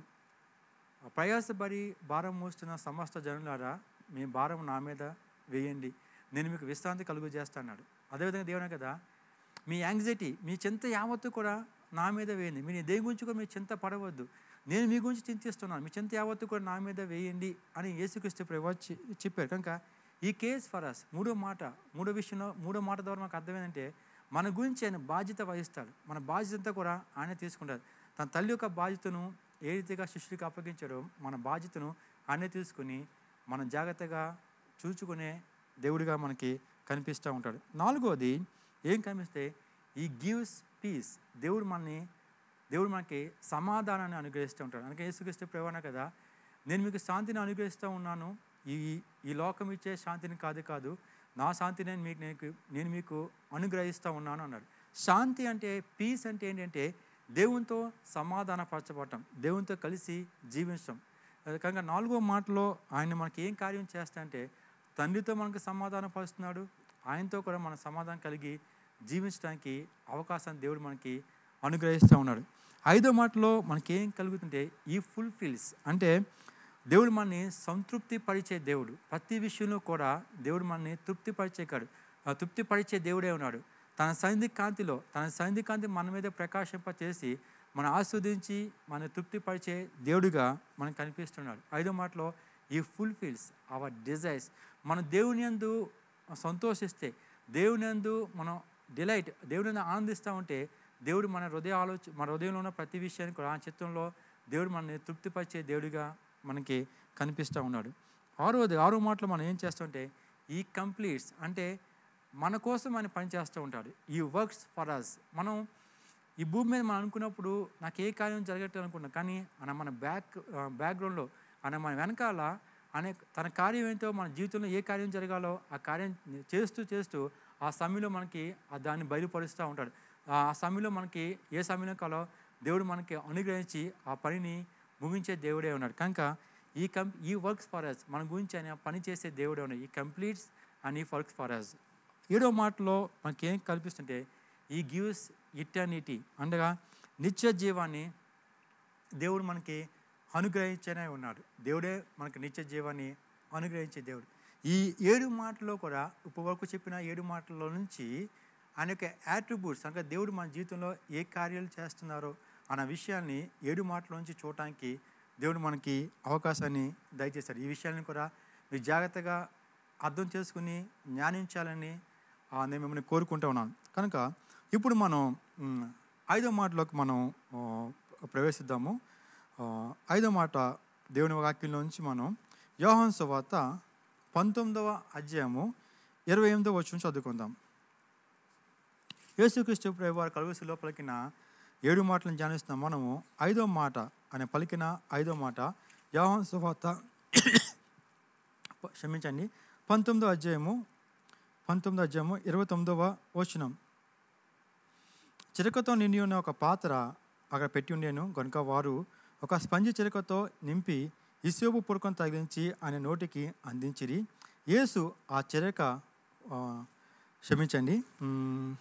ప్రయాసపడి భారం మోస్తున్న సమస్త జనులారా మీ భారం నా మీద వేయండి నేను మీకు విశ్రాంతి కలుగు చేస్తాడు అదేవిధంగా దేవుడు అన్నాడు కదా మీ యాంగ్జైటీ మీ చింత యావత్తు కూడా నా మీద వేయండి మీ దేని గురించి కూడా మీ చింత పడవద్దు నేను మీ గురించి చింతిస్తున్నాను మీ చింత యావత్తు కూడా నా మీద వేయండి అని యేసుక్రీస్తు ప్రభు చె- చెప్పారు కనుక ఈ కేస్ ఫర్ అస్ మూడో మాట మూడో విషయంలో మూడో మాట ద్వారా మనకు అర్థమైందంటే మన గురించి ఆయన బాధ్యత వహిస్తాడు మన బాధ్యత అంతా కూడా ఆయన తీసుకుంటాడు తన తల్లి యొక్క బాధ్యతను ఏ రీతిగా శిష్యుడికి అప్పగించాడో మన బాధ్యతను ఆయనే తీసుకుని మనం జాగ్రత్తగా చూచుకునే దేవుడిగా మనకి కనిపిస్తూ ఉంటాడు నాలుగోది ఏం కనిపిస్తే ఈ గివ్స్ పీస్ దేవుడు మనని దేవుడు మనకి సమాధానాన్ని అనుగ్రహిస్తూ ఉంటాడు అందుకే యేసుక్రీస్తు ప్రేరణ కదా నేను మీకు శాంతిని అనుగ్రహిస్తూ ఉన్నాను ఈ ఈ లోకం ఇచ్చే శాంతిని కాదు కాదు నా శాంతి నేను మీకు నేను నేను మీకు అనుగ్రహిస్తూ ఉన్నాను అన్నాడు శాంతి అంటే పీస్ అంటే ఏంటంటే దేవునితో సమాధానపరచబడటం దేవునితో కలిసి జీవించడం కనుక నాలుగో మాటలో ఆయన మనకి ఏం కార్యం చేస్తా అంటే తండ్రితో మనకు సమాధానపరుస్తున్నాడు ఆయనతో కూడా మన సమాధానం కలిగి జీవించడానికి అవకాశాన్ని దేవుడు మనకి అనుగ్రహిస్తూ ఉన్నాడు ఐదో మాటలో మనకి ఏం కలుగుతుంటే ఈ ఫుల్ఫిల్స్ అంటే దేవుడు మనని సంతృప్తి పరిచే దేవుడు ప్రతి విషయంలో కూడా దేవుడు మనని తృప్తి పరిచేకాడు తృప్తి పరిచే దేవుడే ఉన్నాడు తన సైనిధి కాంతిలో తన సైనిధి కాంతి మన మీద ప్రకాశింప చేసి మన ఆస్వాదించి మన తృప్తి పరిచే దేవుడిగా మనకు కనిపిస్తున్నాడు ఐదో మాటలో ఈ ఫుల్ఫిల్స్ అవర్ డిజైర్స్ మన దేవుని యందు సంతోషిస్తే దేవుని యందు మనం డిలైట్ దేవుడిని ఆనందిస్తూ ఉంటే దేవుడు మన హృదయ ఆలోచన మన హృదయంలో ఉన్న ప్రతి విషయాన్ని కూడా ఆ చిత్రంలో దేవుడు మనల్ని తృప్తిపరిచే దేవుడిగా మనకి కనిపిస్తూ ఉన్నాడు ఆరోది ఆరో మాటలో మనం ఏం చేస్తుంటే ఈ కంప్లీట్స్ అంటే మన కోసం ఆయన పని చేస్తూ ఉంటాడు ఈ వర్క్స్ ఫర్ అస్ మనం ఈ భూమి మీద మనం అనుకున్నప్పుడు నాకు ఏ కార్యం జరగట్లేదు అనుకున్నాం కానీ ఆయన మన బ్యాక్ బ్యాక్గ్రౌండ్లో ఆయన మన వెనకాల అనే తన కార్యం ఏంటో మన జీవితంలో ఏ కార్యం జరగాలో ఆ కార్యం చేస్తూ చేస్తూ ఆ సమయంలో మనకి ఆ దాన్ని బయలుపరుస్తూ ఉంటాడు ఆ సమయంలో మనకి ఏ సమయంలో కాలో దేవుడు మనకి అనుగ్రహించి ఆ పనిని ముగించే దేవుడే ఉన్నాడు కనుక ఈ కం ఈ వర్క్స్ ఫర్ అస్ మన గురించి ఆయన పని చేసే దేవుడే ఉన్నాడు he completes and he works for us ఏడో మాటలో మనకి ఏం కల్పిస్తుంటే ఈ గివ్స్ ఇటర్నిటీ అనగా నిత్య జీవాన్ని దేవుడు మనకి అనుగ్రహించనే ఉన్నాడు దేవుడే మనకి నిత్య జీవాన్ని అనుగ్రహించే దేవుడు ఈ ఏడు మాటల్లో కూడా ఇప్పటివరకు చెప్పిన ఏడు మాటల్లో నుంచి ఆయన యొక్క యాట్రిబ్యూట్స్ అంటే దేవుడు మన జీవితంలో ఏ కార్యాలు చేస్తున్నారో అన్న విషయాన్ని ఏడు మాటల నుంచి చూడటానికి దేవుడు మనకి అవకాశాన్ని దయచేశాడు ఈ విషయాన్ని కూడా మీరు జాగ్రత్తగా అర్థం చేసుకుని జ్ఞానించాలని ఆ, నేను మిమ్మల్ని కోరుకుంటూ ఉన్నాను కనుక ఇప్పుడు మనం మ్, ఐదో మాటలోకి మనం ఆ, ప్రవేశిద్దాము ఆ, ఐదో మాట దేవుని వాక్యంలో నుంచి మనం యోహాన్ సువార్త పంతొమ్మిదవ అధ్యాయము ఇరవై ఎనిమిదవ వచ్చి చదువుకుందాం యేసుక్రీస్తు ప్రభు వారి కలుగుసిలో పలికిన ఏడు మాటలను ధ్యానిస్తున్నాం మనము ఐదో మాట అని పలికిన ఐదో మాట యోహాన్ సువార్త క్షమించండి పంతొమ్మిదో అధ్యాయము పంతొమ్మిదో అధ్యాయము ఇరవై తొమ్మిదవ వచనం చిరకతో నిండి ఉన్న ఒక పాత్ర అక్కడ పెట్టి ఉండేను కనుక వారు ఒక స్పంజి చిరకతో నింపి ఇసేపు పురకం తగిలించి ఆయన నోటికి అందించిరి యేసు ఆ చిరక ఆ, క్షమించండి మ్,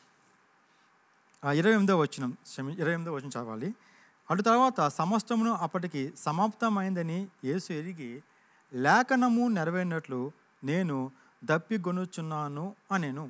ఆ ఇరవై ఎనిమిదో వచ్చినం క్షమి ఇరవై ఎనిమిదో వచ్చిన చదవాలి అటు తర్వాత సమస్తమును అప్పటికి సమాప్తమైందని యేసు ఎరిగి లేఖనము నెరవేరినట్లు నేను దప్పిగొనుచున్నాను అనేను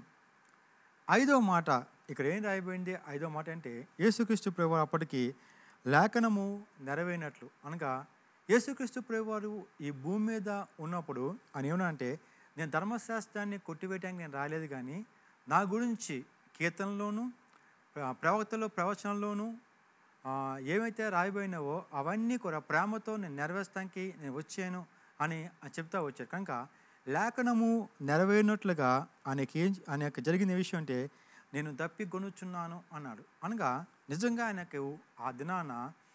ఐదో మాట ఇక్కడ ఏం రాయబడింది ఐదో మాట అంటే యేసుక్రీస్తు ప్రభువారు అప్పటికి లేఖనము నెరవేరినట్లు అనగా యేసుక్రీస్తు ప్రభువారు ఈ భూమి మీద ఉన్నప్పుడు అని ఏమనంటే నేను ధర్మశాస్త్రాన్ని కొట్టివేయడానికి నేను రాలేదు కానీ నా గురించి కీర్తనలోను ప్ర- ప్రవక్తలో ప్రవచనంలోను ఆ, ఏమైతే రాయబడినావో అవన్నీ కూడా ప్రేమతో నేను నెరవేర్చడానికి నేను వచ్చాను అని చెప్తా వచ్చారు కనుక లేఖనము నెరవేరినట్లుగా ఆయనకి ఏం ఆయనకు జరిగిన విషయం అంటే నేను దప్పి కొనుచున్నాను అన్నాడు అనగా నిజంగా ఆయనకు ఆ దినాన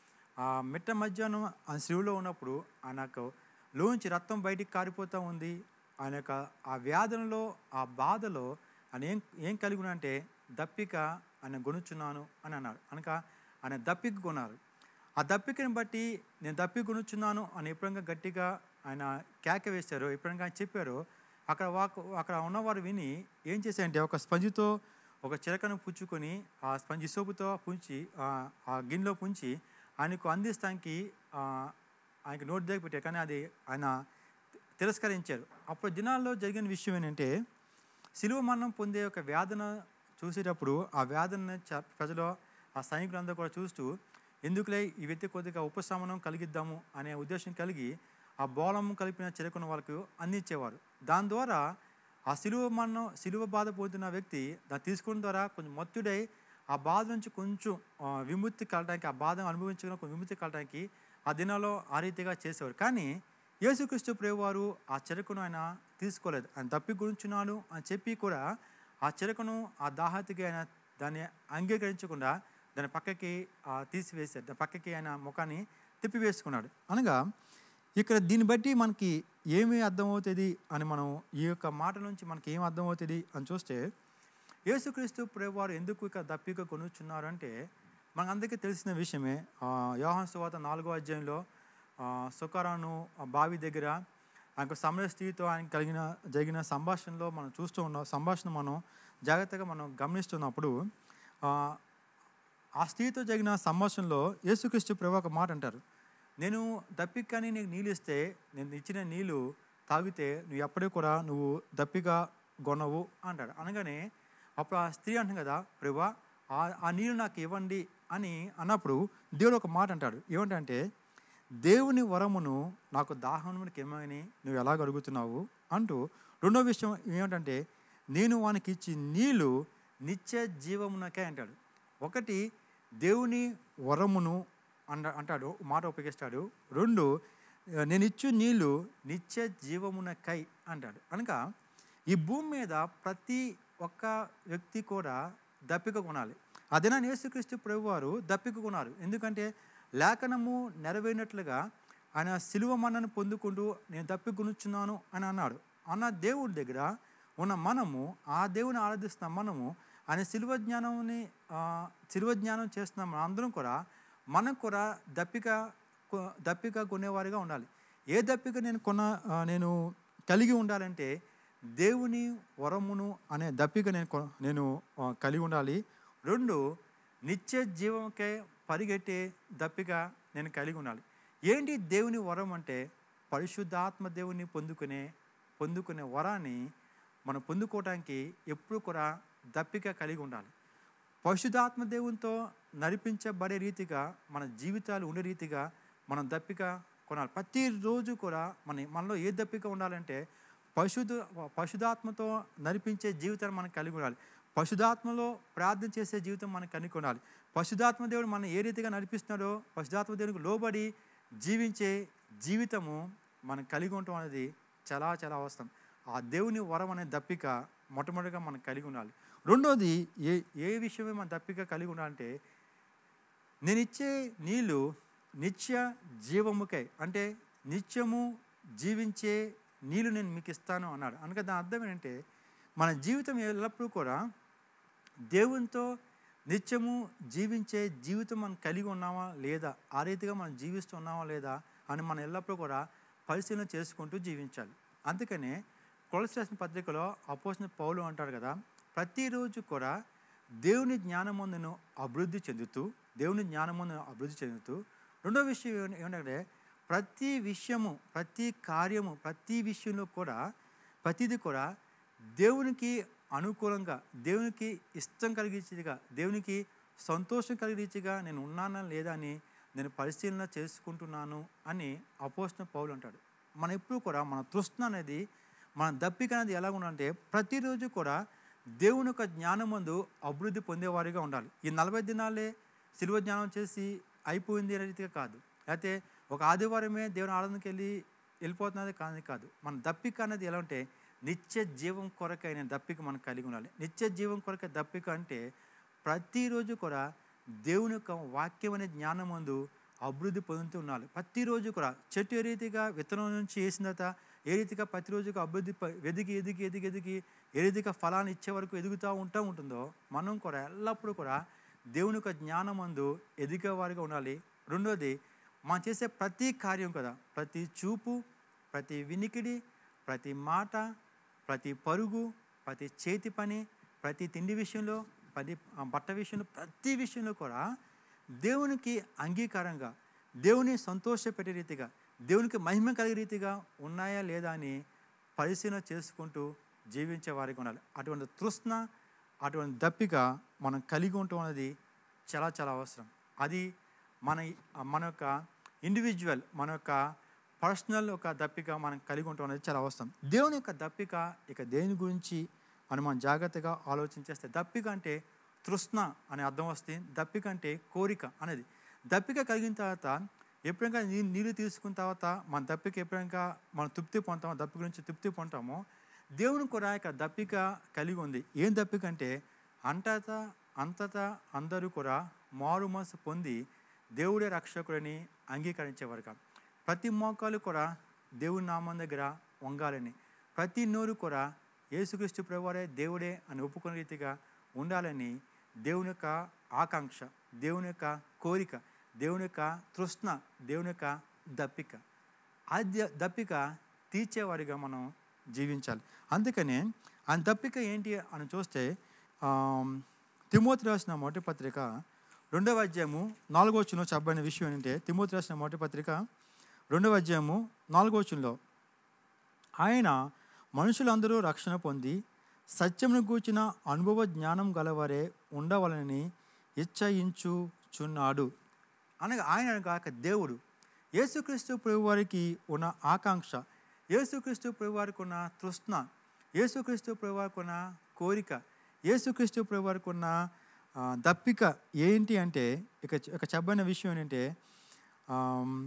ఆ మిట్ట మధ్యాహ్నం ఆ శివులో ఉన్నప్పుడు ఆయనకు లోంచి రక్తం బయటికి కారిపోతూ ఉంది ఆయన యొక్క ఆ వ్యాధులలో ఆ బాధలో ఆయన ఏం ఏం కలిగి ఉన్నాడంటే దప్పిక ఆయన గొనుచున్నాను అని అన్నాడు అనక ఆయన దప్పిక కొన్నారు ఆ దప్పికని బట్టి నేను దప్పి కొనుచున్నాను అని ఎప్పుడంగా గట్టిగా ఆయన కేక వేశారో ఎప్పుడంగా ఆయన చెప్పారో అక్కడ వాక్ అక్కడ ఉన్నవారు విని ఏం చేశారంటే ఒక స్పంజితో ఒక చిరకను పుచ్చుకొని ఆ స్పంజి సోపుతో పుంచి ఆ ఆ గిన్నెలో పుంచి ఆయనకు అందిస్తానికి ఆ, ఆయనకు నోటి దగ్గర పెట్టారు కానీ అది ఆయన తిరస్కరించారు అప్పుడు దినాల్లో జరిగిన విషయం ఏంటంటే సిలువ మరణం పొందే ఒక వేదన చూసేటప్పుడు ఆ వేదన చ- ప్రజలు ఆ సైనికులందరూ కూడా చూస్తూ ఎందుకులే ఈ వ్యక్తి కొద్దిగా ఉపశమనం కలిగిద్దాము అనే ఉద్దేశం కలిగి ఆ బోళము కలిపిన చిరకున్న వాళ్ళకు అందించేవారు దాని ద్వారా ఆ సిలువ మరణం సిలువ బాధ పొందిన వ్యక్తి దాన్ని తీసుకోవడం ద్వారా కొంచెం మత్తుడై ఆ బాధ నుంచి కొంచెం ఆ, విముక్తి కలడానికి ఆ బాధను అనుభవించుకున్న కొంచెం విముక్తి కలడానికి ఆ దినాల్లో ఆ రీతిగా చేసేవారు కానీ యేసుక్రీస్తు ప్రేవారు ఆ చెరకును ఆయన తీసుకోలేదు ఆయన తప్పి గురించున్నాను అని చెప్పి కూడా ఆ చెరకును ఆ దాహతికి ఆయన దాన్ని అంగీకరించకుండా దాని పక్కకి ఆ, తీసివేశారు దాని పక్కకి ఆయన ముఖాన్ని తిప్పివేసుకున్నాడు అనగా ఇక్కడ దీన్ని బట్టి మనకి ఏమి అర్థమవుతుంది అని మనం ఈ యొక్క మాట నుంచి మనకి ఏం అర్థమవుతుంది అని చూస్తే యేసుక్రీస్తు ప్రభువారు ఎందుకు ఇక దప్పిక కొనుచున్నారు అంటే మనందరికీ తెలిసిన విషయమే ఆ, యోహాను సువార్త నాలుగో అధ్యాయంలో ఆ, సుకారాను ఆ బావి దగ్గర ఆయనకు సమర స్త్రీతో ఆయన కలిగిన జరిగిన సంభాషణలో మనం చూస్తూ ఉన్నాం సంభాషణ మనం జాగ్రత్తగా మనం గమనిస్తున్నప్పుడు ఆ, ఆ స్త్రీతో జరిగిన సంభాషణలో యేసుక్రీస్తు ప్రభు ఒక మాట అంటారు నేను దప్పికని నీకు నీళ్ళు ఇస్తే నేను ఇచ్చిన నీళ్ళు తాగితే నువ్వు ఎప్పటికీ కూడా నువ్వు దప్పిగా కొనవు అంటాడు అనగానే అప్పుడు ఆ స్త్రీ అంటుంది కదా ప్రభా ఆ ఆ నీళ్ళు నాకు ఇవ్వండి అని అన్నప్పుడు దేవుడు ఒక మాట అంటాడు ఏమంటే దేవుని వరమును నాకు దాహమునికి ఏమని నువ్వు ఎలా అడుగుతున్నావు అంటూ రెండో విషయం ఏమిటంటే నేను వానికి ఇచ్చి నీళ్ళు నిత్య జీవమునకే అంటాడు ఒకటి దేవుని వరమును అంట అంటాడు మాట ఉపయోగిస్తాడు రెండు నేను ఇచ్చు నీళ్ళు నిత్య జీవమునకై అంటాడు అనగా ఈ భూమి మీద ప్రతి ఒక్క వ్యక్తి కూడా దప్పిక కొనాలి అదేనా యేసుక్రీస్తు ప్రభు వారు దప్పిక కొన్నారు ఎందుకంటే లేఖనము నెరవేరినట్లుగా ఆయన సిలువ మన్నను పొందుకుంటూ నేను దప్పికొనుచున్నాను అని అన్నాడు అన్న దేవుడి దగ్గర ఉన్న మనము ఆ దేవుని ఆరాధిస్తున్న మనము ఆయన సిలువ జ్ఞానంని ఆ, సిలువ జ్ఞానం చేస్తున్నాం అందరం కూడా మనకు కూడా దప్పిక కొ- దప్పిక కొనేవారిగా ఉండాలి ఏ దప్పిక నేను కొన్న ఆ, నేను కలిగి ఉండాలంటే దేవుని వరమును అనే దప్పిక నేను కొ- నేను ఆ, కలిగి ఉండాలి రెండు నిత్య జీవంకే పరిగెట్టే దప్పిక నేను కలిగి ఉండాలి ఏంటి దేవుని వరం అంటే పరిశుద్ధాత్మ దేవుని పొందుకునే పొందుకునే వరాన్ని మనం పొందుకోవడానికి ఎప్పుడు కూడా దప్పిక కలిగి ఉండాలి పరిశుద్ధాత్మ దేవునితో నడిపించబడే రీతిగా మన జీవితాలు ఉండే రీతిగా మనం దప్పిక కొనాలి ప్రతిరోజు కూడా మన మనలో ఏ దప్పిక ఉండాలంటే పరిశుద్ధ పరిశుధాత్మతో నడిపించే జీవితాన్ని మనం కలిగి ఉండాలి పరిశుధాత్మలో ప్రార్థన చేసే జీవితం మనం కలిగి ఉండాలి పరిశుధాత్మ దేవుడు మనం ఏ రీతిగా నడిపిస్తున్నాడో పరిశుధాత్మ దేవునికి లోబడి జీవించే జీవితము మనం కలిగి ఉండటం అనేది చాలా చాలా అవసరం ఆ దేవుని వరం అనే దప్పిక మొట్టమొదటిగా మనం కలిగి ఉండాలి రెండోది ఏ ఏ విషయమే మన దప్పిక కలిగి ఉండాలంటే నేను ఇచ్చే నీళ్ళు నిత్య జీవముకై అంటే నిత్యము జీవించే నీళ్ళు నేను మీకు ఇస్తాను అన్నాడు అనగా దాని అర్థం ఏంటంటే మన జీవితం ఎల్లప్పుడూ కూడా దేవునితో నిత్యము జీవించే జీవితం మనం కలిగి ఉన్నామా లేదా ఆ రీతిగా మనం జీవిస్తున్నామా లేదా అని మనం ఎల్లప్పుడూ కూడా పరిశీలన చేసుకుంటూ జీవించాలి అందుకనే కొలసి రాసిన పత్రికలో అపోసిన పౌలు అంటాడు కదా ప్రతిరోజు కూడా దేవుని జ్ఞానమందును అభివృద్ధి చెందుతూ దేవుని జ్ఞానమందును అభివృద్ధి చెందుతూ రెండో విషయం ఏమ- ఏమంటే ప్రతి విషయము ప్రతి కార్యము ప్రతి విషయంలో కూడా ప్రతిదీ కూడా దేవునికి అనుకూలంగా దేవునికి ఇష్టం కలిగించేదిగా దేవునికి సంతోషం కలిగించేగా నేను ఉన్నానా లేదా అని నేను పరిశీలన చేసుకుంటున్నాను అని అపోసిన పౌలు అంటాడు మన ఎప్పుడు కూడా మన తృష్ణ అనేది మన దప్పిక అనేది ఎలా ఉండాలంటే ప్రతిరోజు కూడా దేవుని యొక్క జ్ఞానం ముందు అభివృద్ధి పొందేవారిగా ఉండాలి ఈ నలభై దినాలే సిలువ జ్ఞానం చేసి అయిపోయింది అనే రీతిగా కాదు అయితే ఒక ఆదివారమే దేవుని ఆరాధనకి వెళ్ళి వెళ్ళిపోతున్నది కాదు కాదు మన దప్పిక అనేది ఎలా ఉంటే నిత్య జీవం కొరకైన దప్పిక మనం కలిగి ఉండాలి నిత్య జీవం కొరకై దప్పిక అంటే ప్రతిరోజు కూడా దేవుని యొక్క వాక్యం అనే జ్ఞానం ముందు అభివృద్ధి పొందుతూ ఉండాలి ప్రతిరోజు కూడా చెట్టు ఏ రీతిగా విత్తనం నుంచి వేసిన తర్వాత ఏ రీతిగా ప్రతిరోజుగా అభివృద్ధి ప- ఎదిగి ఎదిగి ఎదిగి ఎదిగి ఏ రీతిగా ఫలాన్ని ఇచ్చే వరకు ఎదుగుతూ ఉంటా ఉంటుందో మనం కూడా ఎల్లప్పుడూ కూడా దేవుని యొక్క జ్ఞానం మందు ఎదిగే వారిగా ఉండాలి రెండోది మనం చేసే ప్రతి కార్యం కదా ప్రతి చూపు ప్రతి వినికిడి ప్రతి మాట ప్రతి పరుగు ప్రతి చేతి పని ప్రతి తిండి విషయంలో ప్రతి ఆ, బట్ట విషయంలో ప్రతి విషయంలో కూడా దేవునికి అంగీకారంగా దేవుని సంతోషపెట్టే రీతిగా దేవునికి మహిమ కలిగే రీతిగా ఉన్నాయా లేదా అని పరిశీలన చేసుకుంటూ జీవించే వారికి ఉండాలి అటువంటి తృష్ణ అటువంటి దప్పిక మనం కలిగి ఉండటం అనేది చాలా చాలా అవసరం అది మన మన యొక్క ఇండివిజువల్ మన యొక్క పర్సనల్ ఒక దప్పిక మనం కలిగి ఉండటం అనేది చాలా అవసరం దేవుని యొక్క దప్పిక ఇక దేని గురించి అని మనం జాగ్రత్తగా ఆలోచించేస్తే దప్పిక అంటే తృష్ణ అనే అర్థం వస్తుంది దప్పిక అంటే కోరిక అనేది దప్పిక కలిగిన తర్వాత ఎప్పుడైనా నీ నీళ్ళు తీసుకున్న తర్వాత మన దప్పిక ఎప్పుడైనా మనం తృప్తి పొందుతామో దప్పిక నుంచి తృప్తి పొందుతామో దేవుని కూడా ఇక్కడ దప్పిక కలిగి ఉంది ఏం దప్పిక అంటే అంతటా అంతటా అందరూ కూడా మారు మనసు పొంది దేవుడే రక్షకుడని అంగీకరించేవారుగా ప్రతి మోకాలు కూడా దేవుని నామం దగ్గర వంగాలని ప్రతి నోరు కూడా యేసుక్రీస్తు ప్రభువారే దేవుడే అని ఒప్పుకునే రీతిగా ఉండాలని దేవుని యొక్క ఆకాంక్ష దేవుని యొక్క కోరిక దేవుని యొక్క తృష్ణ దేవుని యొక్క దప్పిక ఆ ద- దప్పిక తీర్చేవారిగా మనం జీవించాలి అందుకనే ఆ దప్పిక ఏంటి అని చూస్తే ఆమ్, తిమోతి రాసిన మొదటి పత్రిక రెండవ అధ్యాయము నాలుగో వచ్చులో చెప్పబడిన విషయం ఏంటంటే తిమోతి రాసిన మొదటి పత్రిక రెండవ అధ్యాయము నాలుగో వచ్చులో ఆయన మనుషులందరూ రక్షణ పొంది సత్యమును గూర్చిన అనుభవ జ్ఞానం గలవారే ఉండవలని ఇచ్చయించుచున్నాడు అనగా ఆయన కాక దేవుడు యేసుక్రీస్తు ప్రభు వారికి ఉన్న ఆకాంక్ష యేసుక్రీస్తు ప్రభు వారికి ఉన్న తృష్ణ యేసుక్రీస్తు ప్రభు వారికి ఉన్న కోరిక యేసుక్రీస్తు ప్రభు వారికి ఉన్న ఆ, దప్పిక ఏంటి అంటే ఇక ఇక చెప్పబడిన విషయం ఏంటంటే ఆమ్,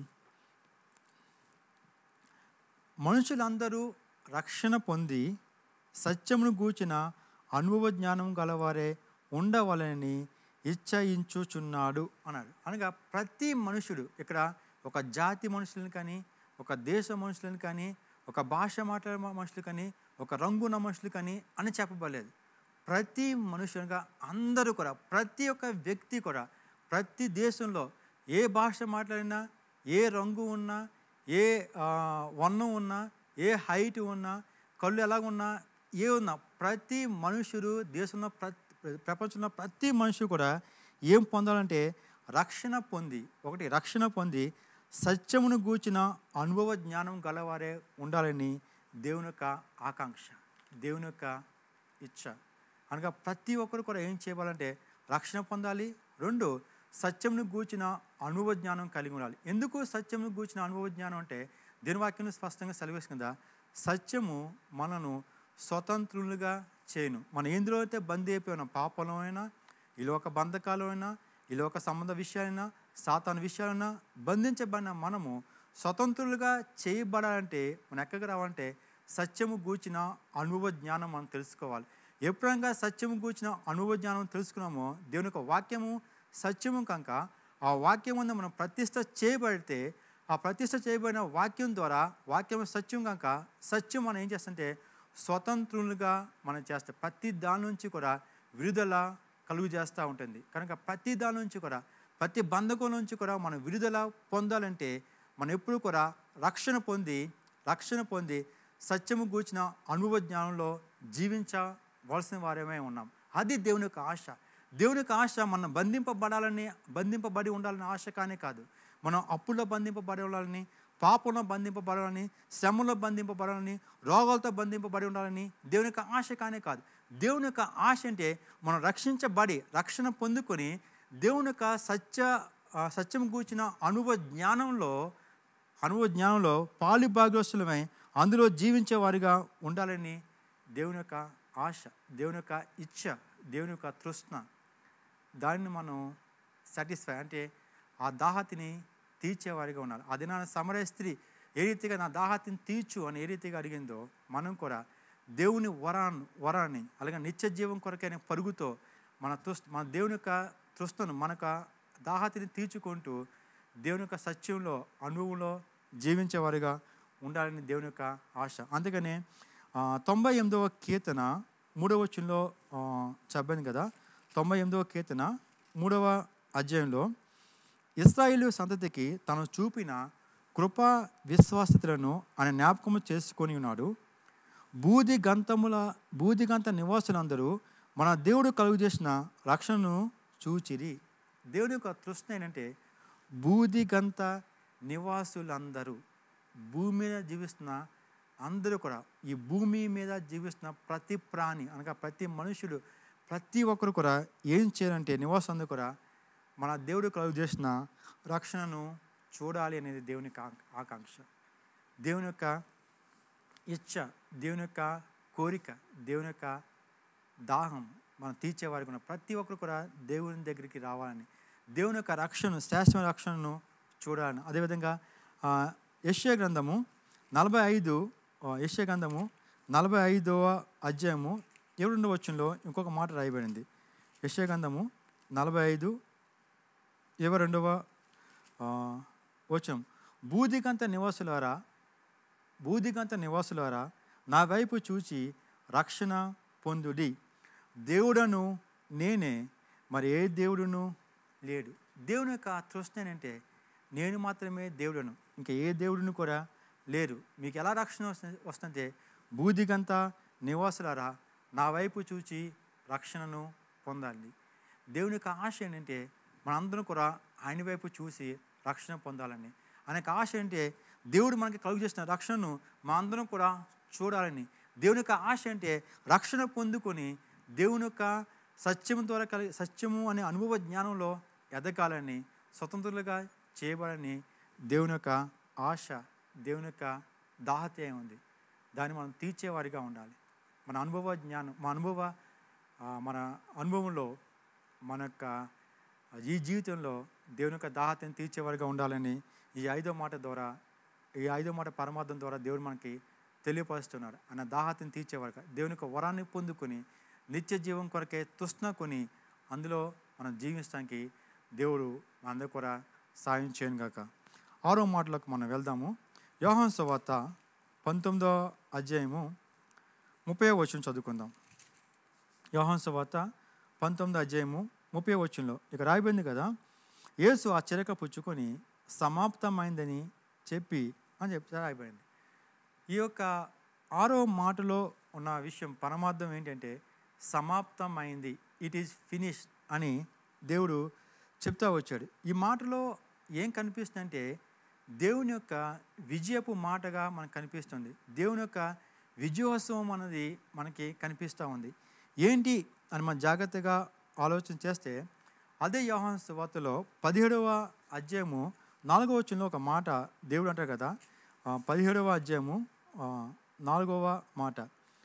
మనుషులందరూ రక్షణ పొంది సత్యమును గూర్చిన అనుభవ జ్ఞానం గలవారే ఉండవలని ఇచ్చయించుచున్నాడు అన్నాడు అనగా ప్రతి మనుషుడు ఇక్కడ ఒక జాతి మనుషులను కానీ ఒక దేశ మనుషులను కానీ ఒక భాష మాట్లాడే మనుషులు కానీ ఒక రంగున్న మనుషులు కానీ అని చెప్పబడలేదు ప్రతి మనుషులుగా అందరూ కూడా ప్రతి ఒక్క వ్యక్తి కూడా ప్రతి దేశంలో ఏ భాష మాట్లాడినా ఏ రంగు ఉన్నా ఏ ఆ, వర్ణం ఉన్నా ఏ హైట్ ఉన్నా కళ్ళు ఎలాగున్నా ఏ ఉన్నా ప్రతి మనుషుడు దేశంలో ప్రతి ప్రపంచంలో ప్రతి మనిషి కూడా ఏం పొందాలంటే రక్షణ పొంది ఒకటి రక్షణ పొంది సత్యమును గూర్చిన అనుభవ జ్ఞానం గలవారే ఉండాలని దేవుని యొక్క ఆకాంక్ష దేవుని యొక్క ఇచ్చ అనగా ప్రతి ఒక్కరు కూడా ఏం చేయాలంటే రక్షణ పొందాలి రెండు సత్యమును గూర్చిన అనుభవ జ్ఞానం కలిగి ఉండాలి ఎందుకు సత్యమును గూర్చిన అనుభవ జ్ఞానం అంటే దేని వాక్యం స్పష్టంగా సెలవేస్తుందా సత్యము మనను స్వతంత్రులుగా చేయను మనం ఎందులో అయితే బందీ అయిపోయినా పాపంలో అయినా ఈ లోక బంధకాలు అయినా ఈ లోక సంబంధ విషయాలైనా సాతాను విషయాలైనా బంధించబడిన మనము స్వతంత్రులుగా చేయబడాలంటే మనం ఎక్కడికి రావాలంటే సత్యము గూర్చిన అనుభవ జ్ఞానం మనం తెలుసుకోవాలి ఎప్పుడైనా సత్యము గూర్చిన అనుభవ జ్ఞానం తెలుసుకున్నామో దేవుని యొక్క వాక్యము సత్యము కనుక ఆ వాక్యం ముందు మనం ప్రతిష్ట చేయబడితే ఆ ప్రతిష్ట చేయబడిన వాక్యం ద్వారా వాక్యం సత్యం కనుక సత్యం మనం ఏం చేస్తుంటే స్వతంత్రులుగా మనం చేస్తాం ప్రతి దాని నుంచి కూడా విడుదల కలుగు చేస్తూ ఉంటుంది కనుక ప్రతి దాని నుంచి కూడా ప్రతి బంధకం నుంచి కూడా మనం విడుదల పొందాలంటే మనం ఎప్పుడు కూడా రక్షణ పొంది రక్షణ పొంది సత్యము గూర్చిన అనుభవ జ్ఞానంలో జీవించవలసిన వారమే ఉన్నాం అది దేవుని యొక్క ఆశ దేవుని యొక్క ఆశ మనం బంధింపబడాలని బంధింపబడి ఉండాలని ఆశ కానే కాదు మనం అప్పుల్లో బంధింపబడి ఉండాలని పాపంలో బంధింపబడాలని శ్రమలో బంధింపబడాలని రోగాలతో బంధింపబడి ఉండాలని దేవుని యొక్క ఆశ కానే కాదు దేవుని యొక్క ఆశ అంటే మనం రక్షించబడి రక్షణ పొందుకొని దేవుని యొక్క సత్య ఆ, సత్యం కూర్చిన అనుభవ జ్ఞానంలో అనుభవ జ్ఞానంలో పాలిభాగ్యస్తులమై అందులో జీవించే వారిగా ఉండాలని దేవుని యొక్క ఆశ దేవుని యొక్క ఇచ్చ దేవుని యొక్క తృష్ణ దానిని మనం సాటిస్ఫై అంటే ఆ దాహతిని తీర్చేవారిగా ఉండాలి ఆ దినాన సమరయ స్త్రీ ఏ రీతిగా నా దాహతిని తీర్చు అని ఏ రీతిగా అడిగిందో మనం కూడా దేవుని వరాన్ని వరాన్ని అలాగే నిత్య జీవం కొరకైన పరుగుతో మన తృష్ట మన దేవుని యొక్క తృష్టను మనక దాహతిని తీర్చుకుంటూ దేవుని యొక్క సత్యంలో అనుభవంలో జీవించేవారిగా ఉండాలని దేవుని యొక్క ఆశ అందుకనే ఆ, తొంభై ఎనిమిదవ కీర్తన మూడవ వచనంలో ఆ, చెప్పాను కదా తొంభై ఎనిమిదవ కీర్తన మూడవ అధ్యాయంలో ఇస్రాయేలు సంతతికి తను చూపిన కృపా విశ్వాసతలను ఆయన జ్ఞాపకము చేసుకొని ఉన్నాడు బూది గంతముల బూది గంత నివాసులందరూ మన దేవుడు కలుగు చేసిన రక్షణను చూచిరి దేవుని యొక్క తృష్ణ ఏంటంటే బూది గంత నివాసులందరూ భూమి మీద జీవిస్తున్న అందరూ కూడా ఈ భూమి మీద జీవిస్తున్న ప్రతి ప్రాణి అనగా ప్రతి మనుషుడు ప్రతి ఒక్కరు కూడా ఏం చేయాలంటే నివాసం అందరూ కూడా మన దేవుడు కలుగు చేసిన రక్షణను చూడాలి అనేది దేవుని యొక్క ఆక- ఆకాంక్ష దేవుని యొక్క ఇచ్చ దేవుని యొక్క కోరిక దేవుని యొక్క దాహం మనం తీర్చేవారికి ఉన్న ప్రతి ఒక్కరు కూడా దేవుని దగ్గరికి రావాలని దేవుని యొక్క రక్షణను శాశ్వత రక్షణను చూడాలని అదేవిధంగా ఆ, యెషయా గ్రంథము నలభై ఐదు యెషయా గ్రంథము నలభై ఐదవ అధ్యాయము ఏడు వచ్చంలో ఇంకొక మాట రాయబడింది యెషయా గ్రంథము నలభై ఐదు ఇరవై రెండవ వచనం బూదికంత నివాసులారా బూదిగంత నివాసులారా నా వైపు చూచి రక్షణ పొందుడి దేవుడను నేనే మరి ఏ దేవుడును లేడు దేవుని యొక్క తృష్ణ ఏంటంటే నేను మాత్రమే దేవుడను ఇంకా ఏ దేవుడును కూడా లేరు మీకు ఎలా రక్షణ వస్తుంది వస్తుందంటే బూదిగంత నివాసులారా నా వైపు చూచి రక్షణను పొందాలి దేవుని యొక్క ఆశ ఏంటంటే మనందరం కూడా ఆయన వైపు చూసి రక్షణ పొందాలని ఆయనకు ఆశ ఏంటంటే దేవుడు మనకి కలుగు చేసిన రక్షణను మా అందరం కూడా చూడాలని దేవుని యొక్క ఆశ అంటే రక్షణ పొందుకొని దేవుని యొక్క సత్యము ద్వారా కలిగి సత్యము అనే అనుభవ జ్ఞానంలో ఎదగాలని స్వతంత్రులుగా చేయబడని దేవుని యొక్క ఆశ దేవుని యొక్క దాహతే ఉంది దాన్ని మనం తీర్చేవారిగా ఉండాలి మన అనుభవ జ్ఞానం మా అనుభవ ఆ, మన అనుభవంలో మన యొక్క ఈ జీవితంలో దేవుని యొక్క దాహతని తీర్చేవారుగా ఉండాలని ఈ ఐదో మాట ద్వారా ఈ ఐదో మాట పరమార్థం ద్వారా దేవుడు మనకి తెలియపరుస్తున్నాడు ఆయన దాహతని తీర్చేవారుగా దేవుని యొక్క వరాన్ని పొందుకొని నిత్య జీవం కొరకే తృష్ణ కొని అందులో మనం జీవించడానికి దేవుడు మనందరూ కూడా సాయం చేయను గాక ఆరో మాటలకు మనం వెళ్దాము యోహాన్ సువార్త పంతొమ్మిదో అధ్యాయము ముప్పై వచ్చిన చదువుకుందాం యోహాన్ సువార్త పంతొమ్మిదో అధ్యాయము ముప్పై వచ్చంలో ఇక రాయబడింది కదా యేసు ఆ చిరక పుచ్చుకొని సమాప్తమైందని చెప్పి అని చెప్పి రాయబడింది ఈ యొక్క ఆరో మాటలో ఉన్న విషయం పరమార్థం ఏంటంటే సమాప్తమైంది ఇట్ ఈస్ ఫినిష్ అని దేవుడు చెప్తా వచ్చాడు ఈ మాటలో ఏం కనిపిస్తుందంటే దేవుని యొక్క విజయపు మాటగా మనకు కనిపిస్తుంది దేవుని యొక్క విజయోత్సవం అన్నది మనకి కనిపిస్తూ ఉంది ఏంటి అని మనం జాగ్రత్తగా ఆలోచన చేస్తే అదే యోహాన్ సువార్తలో పదిహేడవ అధ్యాయము నాలుగవ వచనంలో ఒక మాట దేవుడు అంటారు కదా ఆ, పదిహేడవ అధ్యాయము ఆ, నాలుగవ మాట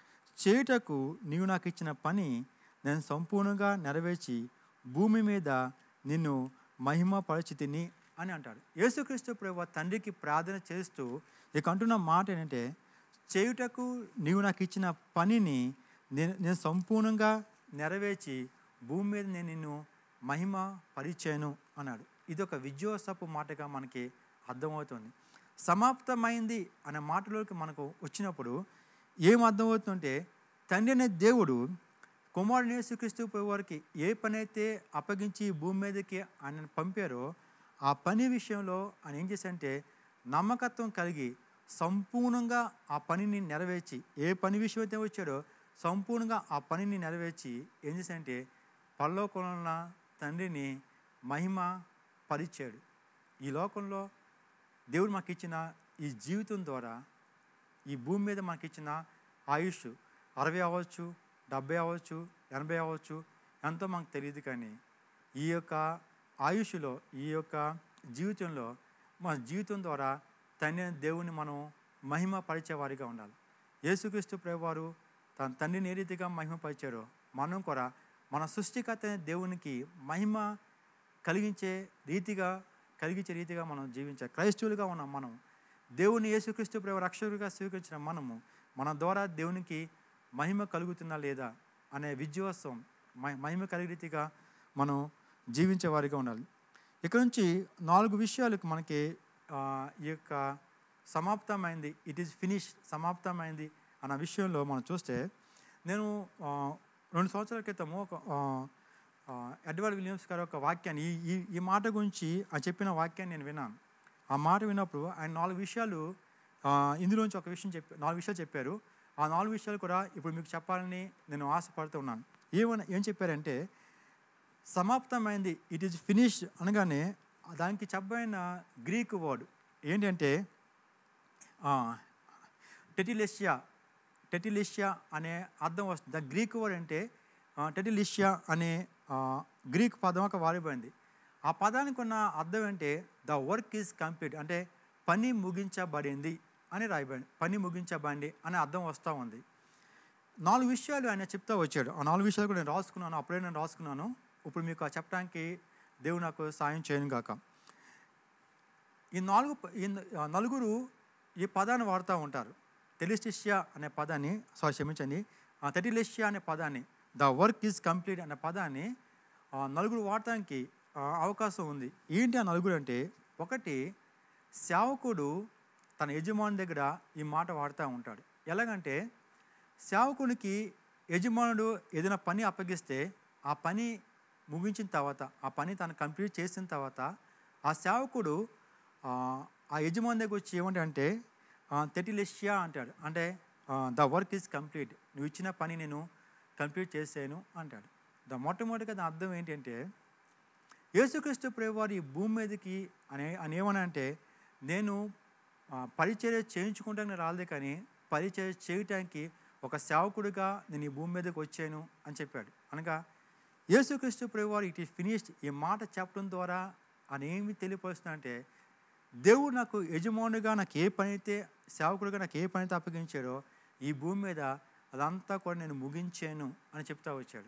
చేయుటకు నీవు నాకు ఇచ్చిన పని నేను సంపూర్ణంగా నెరవేర్చి భూమి మీద నిన్ను మహిమ పరిచితిని అని అంటాడు యేసుక్రీస్తు ప్రభు తండ్రికి ప్రార్థన చేస్తూ ఇక అంటున్న మాట ఏంటంటే చేయుటకు నీవు నాకు ఇచ్చిన పనిని నేను నేను సంపూర్ణంగా నెరవేర్చి భూమి మీద నేను నిన్ను మహిమ పరిచాను అన్నాడు ఇది ఒక విజయోత్సపు మాటగా మనకి అర్థమవుతుంది సమాప్తమైంది అనే మాటలోకి మనకు వచ్చినప్పుడు ఏం అర్థమవుతుందంటే తండ్రి అనే దేవుడు కుమారుని యేసుక్రీస్తు ప్రభు వారికి ఏ పని అయితే అప్పగించి ఈ భూమి మీదకి ఆయన పంపారో ఆ పని విషయంలో ఆయన ఏం చేశారంటే నమ్మకత్వం కలిగి సంపూర్ణంగా ఆ పనిని నెరవేర్చి ఏ పని విషయం అయితే వచ్చాడో సంపూర్ణంగా ఆ పనిని నెరవేర్చి ఏం చేశారంటే పరలోకంలో ఉన్న తండ్రిని మహిమ పరిచాడు ఈ లోకంలో దేవుడు మాకు ఇచ్చిన ఈ జీవితం ద్వారా ఈ భూమి మీద మనకి ఇచ్చిన ఆయుష్ అరవై అవ్వచ్చు డెబ్బై అవ్వచ్చు ఎనభై అవ్వచ్చు ఎంతో మనకు తెలియదు కానీ ఈ యొక్క ఆయుష్లో ఈ యొక్క జీవితంలో మన జీవితం ద్వారా తండ్రి అయిన దేవుని మనం మహిమ పరిచేవారిగా ఉండాలి యేసుక్రీస్తు ప్రభువారు తన తండ్రిని ఏ రీతిగా మహిమపరిచారో మనం కూడా మన సృష్టికర్త అయిన దేవునికి మహిమ కలిగించే రీతిగా కలిగించే రీతిగా మనం జీవించాలి క్రైస్తవులుగా ఉన్నాం మనం దేవుని యేసుక్రీస్తు ప్రభు రక్షకుడిగా స్వీకరించిన మనము మన ద్వారా దేవునికి మహిమ కలుగుతుందా లేదా అనే విజయోత్సవం మహి- మహిమ కలిగే రీతిగా మనం జీవించే వారిగా ఉండాలి ఇక్కడ నుంచి నాలుగు విషయాలకు మనకి ఆ, ఈ యొక్క సమాప్తమైంది ఇట్ ఈస్ ఫినిష్ సమాప్తమైంది అన్న విషయంలో మనం చూస్తే నేను ఆ, రెండు సంవత్సరాల క్రితము ఒక ఆ, ఆ, ఎడ్వర్డ్ విలియమ్స్ గారు ఒక వాక్యాన్ని ఈ ఈ ఈ మాట గురించి ఆ చెప్పిన వాక్యాన్ని నేను విన్నాను ఆ మాట విన్నప్పుడు ఆయన నాలుగు విషయాలు ఆ, ఇందులోంచి ఒక విషయం చెప్పి నాలుగు విషయాలు చెప్పారు ఆ నాలుగు విషయాలు కూడా ఇప్పుడు మీకు చెప్పాలని నేను ఆశపడుతూ ఉన్నాను ఏమని ఏం చెప్పారంటే సమాప్తమైంది ఇట్ ఈస్ ఫినిష్ అనగానే దానికి చెప్పబడిన గ్రీక్ వర్డ్ ఏంటంటే టెటిలెషియా టెటిలిషియా అనే అర్థం వస్తుంది ద గ్రీక్ వర్డ్ అంటే టెటిలిషియా అనే ఆ, గ్రీక్ పదం ఒక వాడిపోయింది ఆ పదానికి ఉన్న అర్థం అంటే ద వర్క్ ఈజ్ కంప్లీట్ అంటే పని ముగించబడింది అని రాయబడింది పని ముగించబడింది అనే అర్థం వస్తూ ఉంది నాలుగు విషయాలు ఆయన చెప్తా వచ్చాడు ఆ నాలుగు విషయాలు కూడా నేను రాసుకున్నాను అప్పుడే నేను రాసుకున్నాను ఇప్పుడు మీకు ఆ చెప్పడానికి దేవుడు నాకు సాయం చేయను గాక ఈ నాలుగు ప- ఈ న- ఆ నలుగురు ఈ పదాన్ని వాడుతూ ఉంటారు టెలిస్టిషియా అనే పదాన్ని సారీ క్షమించండి టెటిలిషియా అనే పదాన్ని ద వర్క్ ఈజ్ కంప్లీట్ అనే పదాన్ని ఆ, నలుగురు వాడటానికి ఆ, అవకాశం ఉంది ఏంటి ఆ నలుగురు అంటే ఒకటి సేవకుడు తన యజమాని దగ్గర ఈ మాట వాడుతూ ఉంటాడు ఎలాగంటే సేవకునికి యజమానుడు ఏదైనా పని అప్పగిస్తే ఆ పని ముగించిన తర్వాత ఆ పని తను కంప్లీట్ చేసిన తర్వాత ఆ సేవకుడు ఆ, ఆ యజమాని దగ్గర వచ్చి ఏమంటే అంటే తెటిలిషియా అంటాడు అంటే ద వర్క్ ఈజ్ కంప్లీట్ నువ్వు ఇచ్చిన పని నేను కంప్లీట్ చేసాను అంటాడు ద మొట్టమొదటిగా దాని అర్థం ఏంటంటే యేసుక్రీస్తు ప్రభువారు ఈ భూమి మీదకి అనే అని ఏమని అంటే నేను ఆ, పరిచర్య చేయించుకుంటానికి రాలేదే కానీ పరిచర్య చేయటానికి ఒక సేవకుడిగా నేను ఈ భూమి మీదకి వచ్చాను అని చెప్పాడు అనగా యేసుక్రీస్తు ప్రభువారు ఇట్ ఈస్ ఫినిష్డ్ ఈ మాట చెప్పడం ద్వారా ఆయన ఏమి తెలియపరుస్తున్నా అంటే దేవుడు నాకు యజమానుగా నాకు ఏ పని అయితే సేవకుడిగా నాకు ఏ పని అయితే అప్పగించాడో ఈ భూమి మీద అదంతా కూడా నేను ముగించాను అని చెప్తా వచ్చాడు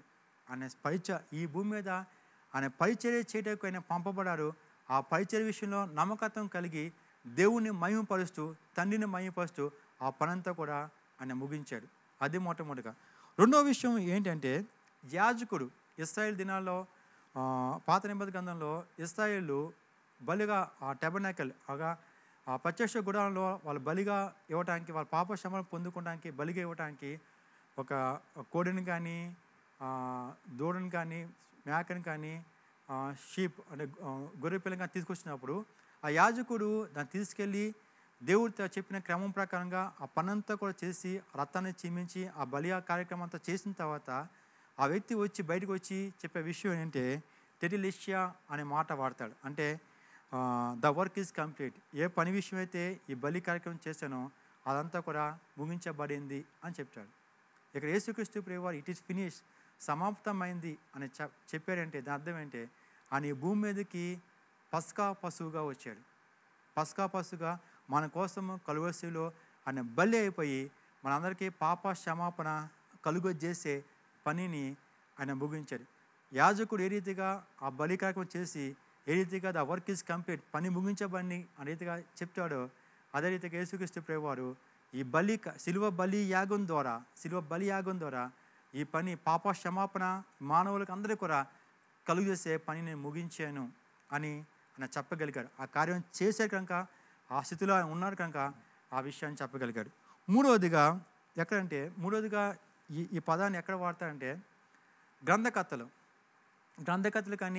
ఆయన పరిచ ఈ భూమి మీద ఆయన పరిచర్య చేయడానికి ఆయన పంపబడారు ఆ పరిచర్య విషయంలో నమ్మకత్వం కలిగి దేవుణ్ణి మహిమపరుస్తూ తండ్రిని మహిమపరుస్తూ ఆ పనంతా కూడా ఆయన ముగించాడు అది మొట్టమొదటిగా రెండో విషయం ఏంటంటే యాజకుడు ఇస్రాయేల్ దినాల్లో ఆ, పాత నిబంధన గ్రంథంలో ఇస్రాయేళ్ళు బలిగా ఆ టెబనాకల్ అగా ఆ ప్రత్యక్ష గుడాలలో వాళ్ళు బలిగా ఇవ్వటానికి వాళ్ళ పాప శ్రమను పొందుకోవడానికి బలిగా ఇవ్వటానికి ఒక కోడిని కానీ ఆ, దూడని కానీ మేకని కానీ షీప్ అంటే ఆ, గొర్రె పిల్లని కానీ తీసుకొచ్చినప్పుడు ఆ యాజకుడు దాన్ని తీసుకెళ్ళి దేవుడితో చెప్పిన క్రమం ప్రకారంగా ఆ పనంతా కూడా చేసి రథాన్ని చీమించి ఆ బలియా కార్యక్రమం అంతా చేసిన తర్వాత ఆ వ్యక్తి వచ్చి బయటకు వచ్చి చెప్పే విషయం ఏంటంటే టెటిలిషియా అనే మాట వాడతాడు అంటే ద వర్క్ ఈజ్ కంప్లీట్ ఏ పని విషయం అయితే ఈ బలి కార్యక్రమం చేశానో అదంతా కూడా ముగించబడింది అని చెప్తాడు ఇక్కడ యేసుక్రీస్తు ప్రేవారు ఇట్ ఈస్ ఫినిష్ సమాప్తమైంది అని చెప్ చెప్పాడంటే దాని అర్థం ఏంటంటే ఆయన ఈ భూమి మీదకి పస్కా పశువుగా వచ్చాడు పస్కా పశువుగా మన కోసం కలువసిలో ఆయన బలి అయిపోయి మనందరికీ పాప క్షమాపణ కలుగ చేసే పనిని ఆయన ముగించాడు యాజకుడు ఏ రీతిగా ఆ బలి కార్యక్రమం చేసి ఏ రీతిగా ద వర్క్ ఈజ్ కంప్లీట్ పని ముగించబడి ఆ రీతిగా చెప్తాడో అదే రీతిగా యేసుక్రీస్తు ప్రేవారు ఈ బలి క- శిలువ బలి యాగం ద్వారా శిలువ బలి యాగం ద్వారా ఈ పని పాప క్షమాపణ మానవులకు అందరికీ కూడా కలుగు చేసే పని నేను ముగించాను అని ఆయన చెప్పగలిగాడు ఆ కార్యం చేసే కనుక ఆ స్థితిలో ఆయన ఉన్నారు కనుక ఆ విషయాన్ని చెప్పగలిగాడు మూడవదిగా ఎక్కడంటే మూడవదిగా ఈ ఈ పదాన్ని ఎక్కడ వాడతారంటే గ్రంథకథలు గ్రంథకథలు కానీ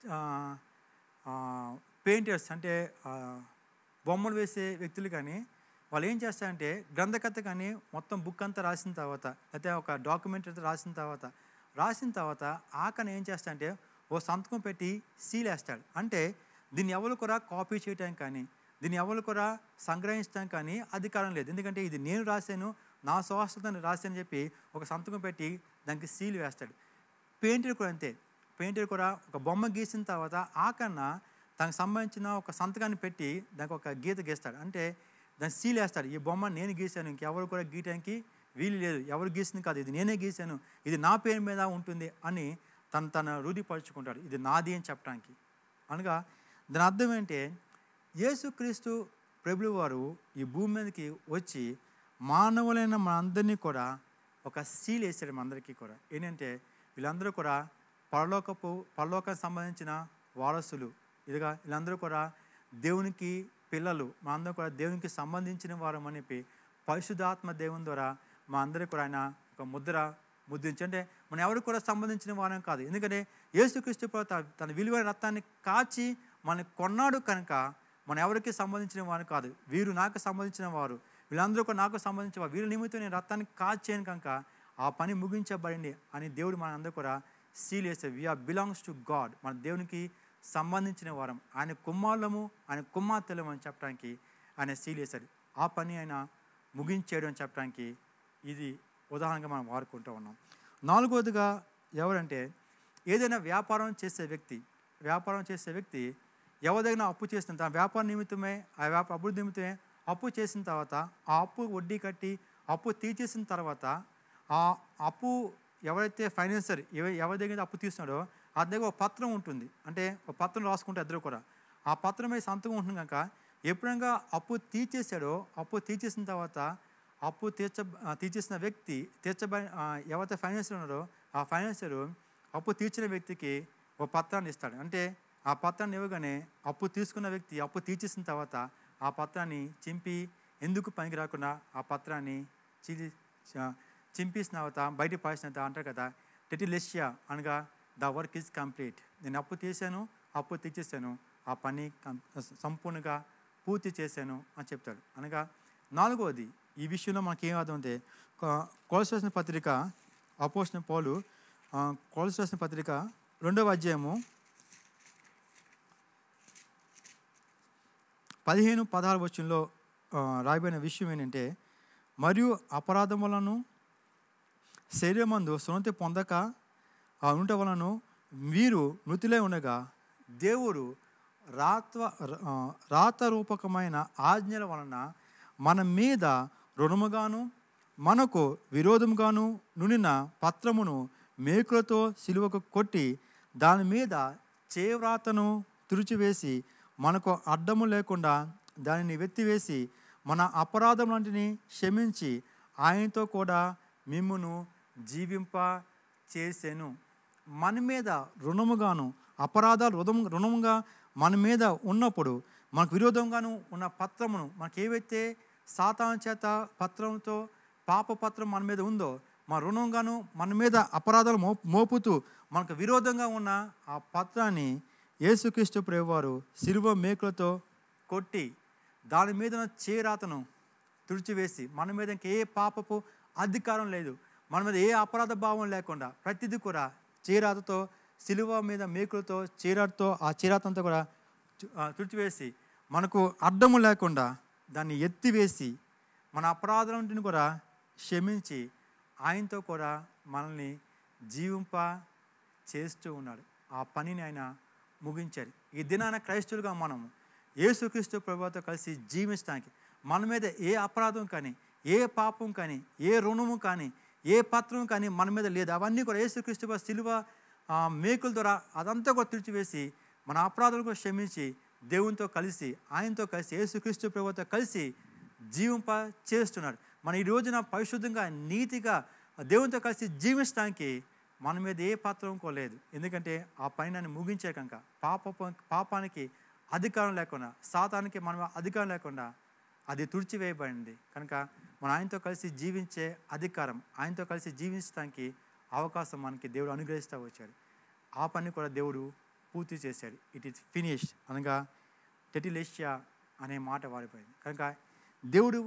పెయింటర్స్ అంటే ఆ, బొమ్మలు వేసే వ్యక్తులు కానీ వాళ్ళు ఏం చేస్తారంటే గ్రంథకథ కానీ మొత్తం బుక్ అంతా రాసిన తర్వాత అయితే ఒక డాక్యుమెంట్ అంతా రాసిన తర్వాత రాసిన తర్వాత ఆకని ఏం చేస్తాడంటే ఓ సంతకం పెట్టి సీల్ వేస్తాడు అంటే దీన్ని ఎవరు కూడా కాపీ చేయడానికి కానీ దీన్ని ఎవరు కూడా సంగ్రహించడానికి కానీ అధికారం లేదు ఎందుకంటే ఇది నేను రాశాను నా స్వస్థతను రాశాను చెప్పి ఒక సంతకం పెట్టి దానికి సీల్ వేస్తాడు పెయింటర్ కూడా అంతే పెయింటర్ కూడా ఒక బొమ్మ గీసిన తర్వాత ఆ కన్నా దానికి సంబంధించిన ఒక సంతకాన్ని పెట్టి దానికి ఒక గీత గీస్తాడు అంటే దాన్ని సీల్ వేస్తాడు ఈ బొమ్మ నేను గీశాను ఇంకెవరు కూడా గీయడానికి వీలు లేదు ఎవరు గీసింది కాదు ఇది నేనే గీశాను ఇది నా పేరు మీద ఉంటుంది అని తను తన రూఢిపరుచుకుంటాడు ఇది నాది అని చెప్పడానికి అనగా దాని అర్థం ఏంటంటే యేసుక్రీస్తు ప్రభులు వారు ఈ భూమి మీదకి వచ్చి మానవులైన మనందరినీ కూడా ఒక సీల్ వేసాడు మనందరికీ కూడా ఏంటంటే వీళ్ళందరూ కూడా పరలోకపు పరలోకానికి సంబంధించిన వారసులు ఇదిగా వీళ్ళందరూ కూడా దేవునికి పిల్లలు మా అందరూ కూడా దేవునికి సంబంధించిన వారం అని చెప్పి పరిశుద్ధాత్మ దేవుని ద్వారా మా అందరికీ కూడా ఆయన ఒక ముద్ర ముద్రించి అంటే మనం ఎవరికి కూడా సంబంధించిన వారం కాదు ఎందుకంటే యేసుక్రీస్తు ప్రభు త- తన విలువైన రక్తాన్ని కాచి మన కొన్నాడు కనుక మనం ఎవరికి సంబంధించిన వారు కాదు వీరు నాకు సంబంధించిన వారు వీళ్ళందరూ కూడా నాకు సంబంధించిన వారు వీరి నిమిత్తం నేను రక్తాన్ని కాచాను కనుక ఆ పని ముగించబడింది అని దేవుడు మన అందరూ కూడా సీల్ వేస్తే వీఆర్ బిలాంగ్స్ టు గాడ్ మన దేవునికి సంబంధించిన వారం ఆయన కుమారులము ఆయన కుమార్తెలము అని చెప్పడానికి ఆయన సీల్ వేశాడు ఆ పని ఆయన ముగించాడు అని చెప్పడానికి ఇది ఉదాహరణగా మనం వాడుకుంటూ ఉన్నాం నాలుగవదిగా ఎవరంటే ఏదైనా వ్యాపారం చేసే వ్యక్తి వ్యాపారం చేసే వ్యక్తి ఎవరిదైనా అప్పు చేసిన తన వ్యాపార నిమిత్తమే ఆ వ్యాపార అభివృద్ధి నిమిత్తమే అప్పు చేసిన తర్వాత ఆ అప్పు వడ్డీ కట్టి అప్పు తీర్చేసిన తర్వాత ఆ అప్పు ఎవరైతే ఫైనాన్సర్ ఎవ- ఎవరి దగ్గర అప్పు తీస్తున్నాడో ఆ దగ్గర ఒక పత్రం ఉంటుంది అంటే ఒక పత్రం రాసుకుంటే ఇద్దరు కూడా ఆ పత్రం మీద సంతకం ఉంటుంది కనుక ఎప్పుడైనా అప్పు తీర్చేసాడో అప్పు తీర్చేసిన తర్వాత అప్పు తీర్చ ఆ, తీర్చేసిన వ్యక్తి తీర్చబ ఆ, ఎవరైతే ఫైనాన్సర్ ఉన్నారో ఆ ఫైనాన్సరు అప్పు తీర్చిన వ్యక్తికి ఒక పత్రాన్ని ఇస్తాడు అంటే ఆ పత్రాన్ని ఇవ్వగానే అప్పు తీసుకున్న వ్యక్తి అప్పు తీర్చేసిన తర్వాత ఆ పత్రాన్ని చింపి ఎందుకు పనికి రాకుండా ఆ పత్రాన్ని చిలి చ- చింపేసిన తర్వాత బయట పాసిన తర్వాత అంటారు కదా టెటిలెషియా అనగా ద వర్క్ ఈజ్ కంప్లీట్ నేను అప్పు తీశాను అప్పు తీర్చేసాను ఆ పని కం- సంపూర్ణంగా పూర్తి చేశాను అని చెప్తాడు అనగా నాలుగవది ఈ విషయంలో మనకి ఏం అర్థం అంటే కొలసి రాసిన పత్రిక అపోసిన పౌలు ఆ, కొలసి రాసిన పత్రిక రెండవ అధ్యాయము పదిహేను పదహారు వచ్చంలో రాయబడిన విషయం ఏంటంటే మరియు అపరాధం వలను శరీరమందు సున్నతి పొందక ఆ ఉంట వలన వీరు మృతులే ఉండగా దేవుడు రాత్వ ఆ, రాతరూపకమైన ఆజ్ఞల వలన మన మీద రుణముగాను మనకు విరోధముగాను నునిన పత్రమును మేకులతో సిలువకు కొట్టి దాని మీద చేవ్రాతను తుడిచివేసి మనకు అడ్డము లేకుండా దానిని వెత్తివేసి మన అపరాధములంటిని క్షమించి ఆయనతో కూడా మిమ్మును జీవింప చేసెను మన మీద రుణముగాను అపరాధాలు రుణం రుణముగా మన మీద ఉన్నప్పుడు మనకు విరోధంగాను ఉన్న పత్రమును మనకి ఏవైతే సాతాను చేత పత్రంతో పాప పత్రం మన మీద ఉందో మన రుణంగాను మన మీద అపరాధాలు మో మోపుతూ మనకు విరోధంగా ఉన్న ఆ పత్రాన్ని యేసుక్రీస్తు ప్రభువారు సిలువ మేకులతో కొట్టి దాని మీద ఉన్న చేరాతను తుడిచివేసి మన మీద ఇంకే పాపపు అధికారం లేదు మన మీద ఏ అపరాధ భావం లేకుండా ప్రతిదీ కూడా చీరాతతో సిలువ మీద మేకులతో చీరాతతో ఆ చీరాతంతా కూడా చు- ఆ, తుడిచివేసి మనకు అడ్డము లేకుండా దాన్ని ఎత్తివేసి మన అపరాధాలను కూడా క్షమించి ఆయనతో కూడా మనల్ని జీవింప చేస్తూ ఉన్నాడు ఆ పనిని ఆయన ముగించారు ఈ దినాన క్రైస్తవులుగా మనము యేసుక్రీస్తు ప్రభుతో కలిసి జీవించడానికి మన మీద ఏ అపరాధం కానీ ఏ పాపం కానీ ఏ రుణము కానీ ఏ పత్రం కానీ మన మీద లేదు అవన్నీ కూడా యేసుక్రీస్తు ప్రభు సిలువ ఆ, మేకుల ద్వారా అదంతా కూడా తుడిచివేసి మన అపరాధాలు కూడా క్షమించి దేవునితో కలిసి ఆయనతో కలిసి యేసుక్రీస్తు ప్రభుతో కలిసి జీవింప చేస్తున్నాడు మన ఈ రోజున పరిశుద్ధంగా నీతిగా దేవునితో కలిసి జీవించడానికి మన మీద ఏ పాత్రం లేదు ఎందుకంటే ఆ పైన ముగించే కనుక పాప పాపానికి అధికారం లేకుండా సాతానికి మన అధికారం లేకుండా అది తుడిచివేయబడింది కనుక మన ఆయనతో కలిసి జీవించే అధికారం ఆయనతో కలిసి జీవించడానికి అవకాశం మనకి దేవుడు అనుగ్రహిస్తూ వచ్చాడు ఆ పని కూడా దేవుడు పూర్తి చేశాడు ఇట్ ఈస్ ఫినిష్ అనగా టెటిలేషియా అనే మాట వాడిపోయింది కనుక దేవుడు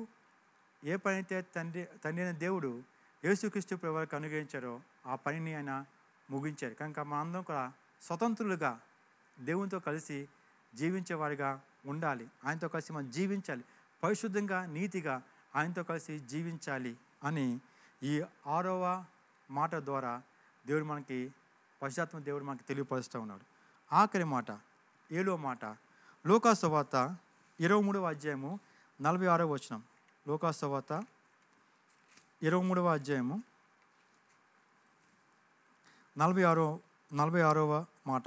ఏ పని అయితే తండ్రి తండ్రి అయిన దేవుడు యేసుక్రీస్తు ప్రభువారికి అనుగ్రహించారో ఆ పనిని ఆయన ముగించారు కనుక మనందరం కూడా స్వతంత్రులుగా దేవునితో కలిసి జీవించేవారిగా ఉండాలి ఆయనతో కలిసి మనం జీవించాలి పరిశుద్ధంగా నీతిగా ఆయనతో కలిసి జీవించాలి అని ఈ ఆరవ మాట ద్వారా దేవుడు మనకి పశ్చాత్మ దేవుడు మనకి తెలియపరుస్తూ ఉన్నాడు ఆఖరి మాట ఏడో మాట లోకాసువార్త ఇరవై మూడవ అధ్యాయము నలభై ఆరో వచనం లోకాసువార్త ఇరవై మూడవ అధ్యాయము నలభై ఆరో నలభై ఆరవ మాట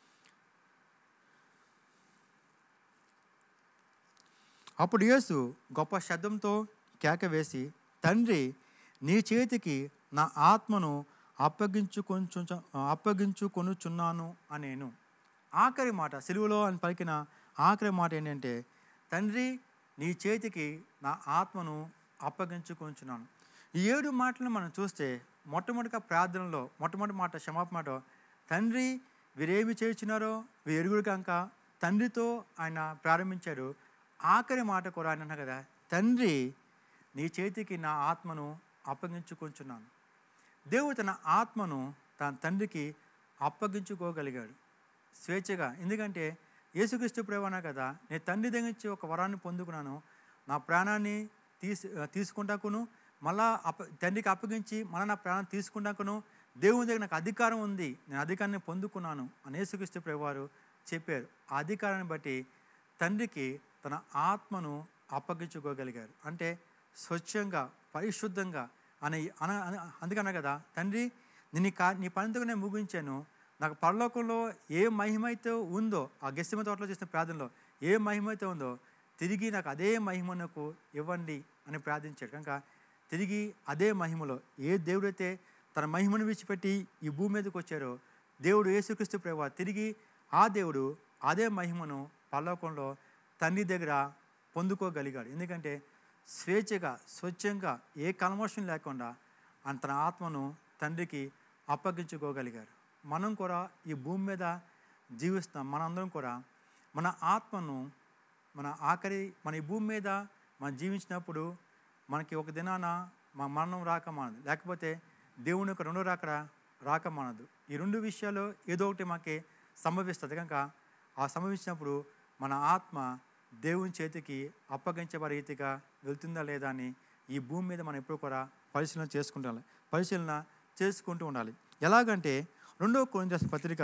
అప్పుడు యేసు గొప్ప శబ్దంతో కేక వేసి తండ్రి నీ చేతికి నా ఆత్మను అప్పగించుకొంచు అప్పగించుకొనుచున్నాను అనేను ఆఖరి మాట సిలువలో అని పలికిన ఆఖరి మాట ఏంటంటే తండ్రి నీ చేతికి నా ఆత్మను అప్పగించుకొంచున్నాను ఈ ఏడు మాటలను మనం చూస్తే మొట్టమొదటిగా ప్రార్థనలో మొట్టమొదటి మాట క్షమాపణ మాట తండ్రి వీరేమి చేయించినారో వీరు ఎరుగురు కనుక తండ్రితో ఆయన ప్రారంభించారు ఆఖరి మాట కూడా ఆయన అన్నారు కదా తండ్రి నీ చేతికి నా ఆత్మను అప్పగించుకొంచున్నాను దేవుడు తన ఆత్మను తన తండ్రికి అప్పగించుకోగలిగాడు స్వేచ్ఛగా ఎందుకంటే యేసుక్రీస్తు ప్రేమనా కదా నేను తండ్రి దగ్గర నుంచి ఒక వరాన్ని పొందుకున్నాను నా ప్రాణాన్ని తీసి తీసుకుంటాకును మళ్ళా అప్ప తండ్రికి అప్పగించి మళ్ళీ నా ప్రాణం తీసుకుంటాకును దేవుని దగ్గర నాకు అధికారం ఉంది నేను అధికారాన్ని పొందుకున్నాను అని యేసుక్రీస్తు ప్రభువారు చెప్పారు ఆ అధికారాన్ని బట్టి తండ్రికి తన ఆత్మను అప్పగించుకోగలిగారు అంటే స్వచ్ఛంగా పరిశుద్ధంగా అని అన అన- అందుకన్నా కదా తండ్రి నేను కా నీ పనితో నేను ముగించాను నాకు పరలోకంలో ఏ మహిమ అయితే ఉందో ఆ గెస్సిమ తోటలో చేసిన ప్రార్థనలో ఏ మహిమ అయితే ఉందో తిరిగి నాకు అదే మహిమ నాకు ఇవ్వండి అని ప్రార్థించాడు కనుక తిరిగి అదే మహిమలో ఏ దేవుడైతే తన మహిమను విడిచిపెట్టి ఈ భూమి మీదకి వచ్చారో దేవుడు యేసుక్రీస్తు ప్రభు తిరిగి ఆ దేవుడు అదే మహిమను పరలోకంలో తండ్రి దగ్గర పొందుకోగలిగాడు ఎందుకంటే స్వేచ్ఛగా స్వచ్ఛంగా ఏ కల్మోషం లేకుండా ఆయన తన ఆత్మను తండ్రికి అప్పగించుకోగలిగారు మనం కూడా ఈ భూమి మీద జీవిస్తాం మనందరం కూడా మన ఆత్మను మన ఆఖరి మన ఈ భూమి మీద మనం జీవించినప్పుడు మనకి ఒక దినాన మా మరణం రాక మానదు లేకపోతే దేవుని యొక్క రెండో రాకడ రాక మానదు ఈ రెండు విషయాలు ఏదో ఒకటి మాకి సంభవిస్తుంది కనుక ఆ సంభవించినప్పుడు మన ఆత్మ దేవుని చేతికి అప్పగించబడే రీతిగా వెళ్తుందా లేదా అని ఈ భూమి మీద మనం ఎప్పుడు కూడా పరిశీలన చేసుకుంటాం పరిశీలన చేసుకుంటూ ఉండాలి ఎలాగంటే రెండో కొరింథీయుల పత్రిక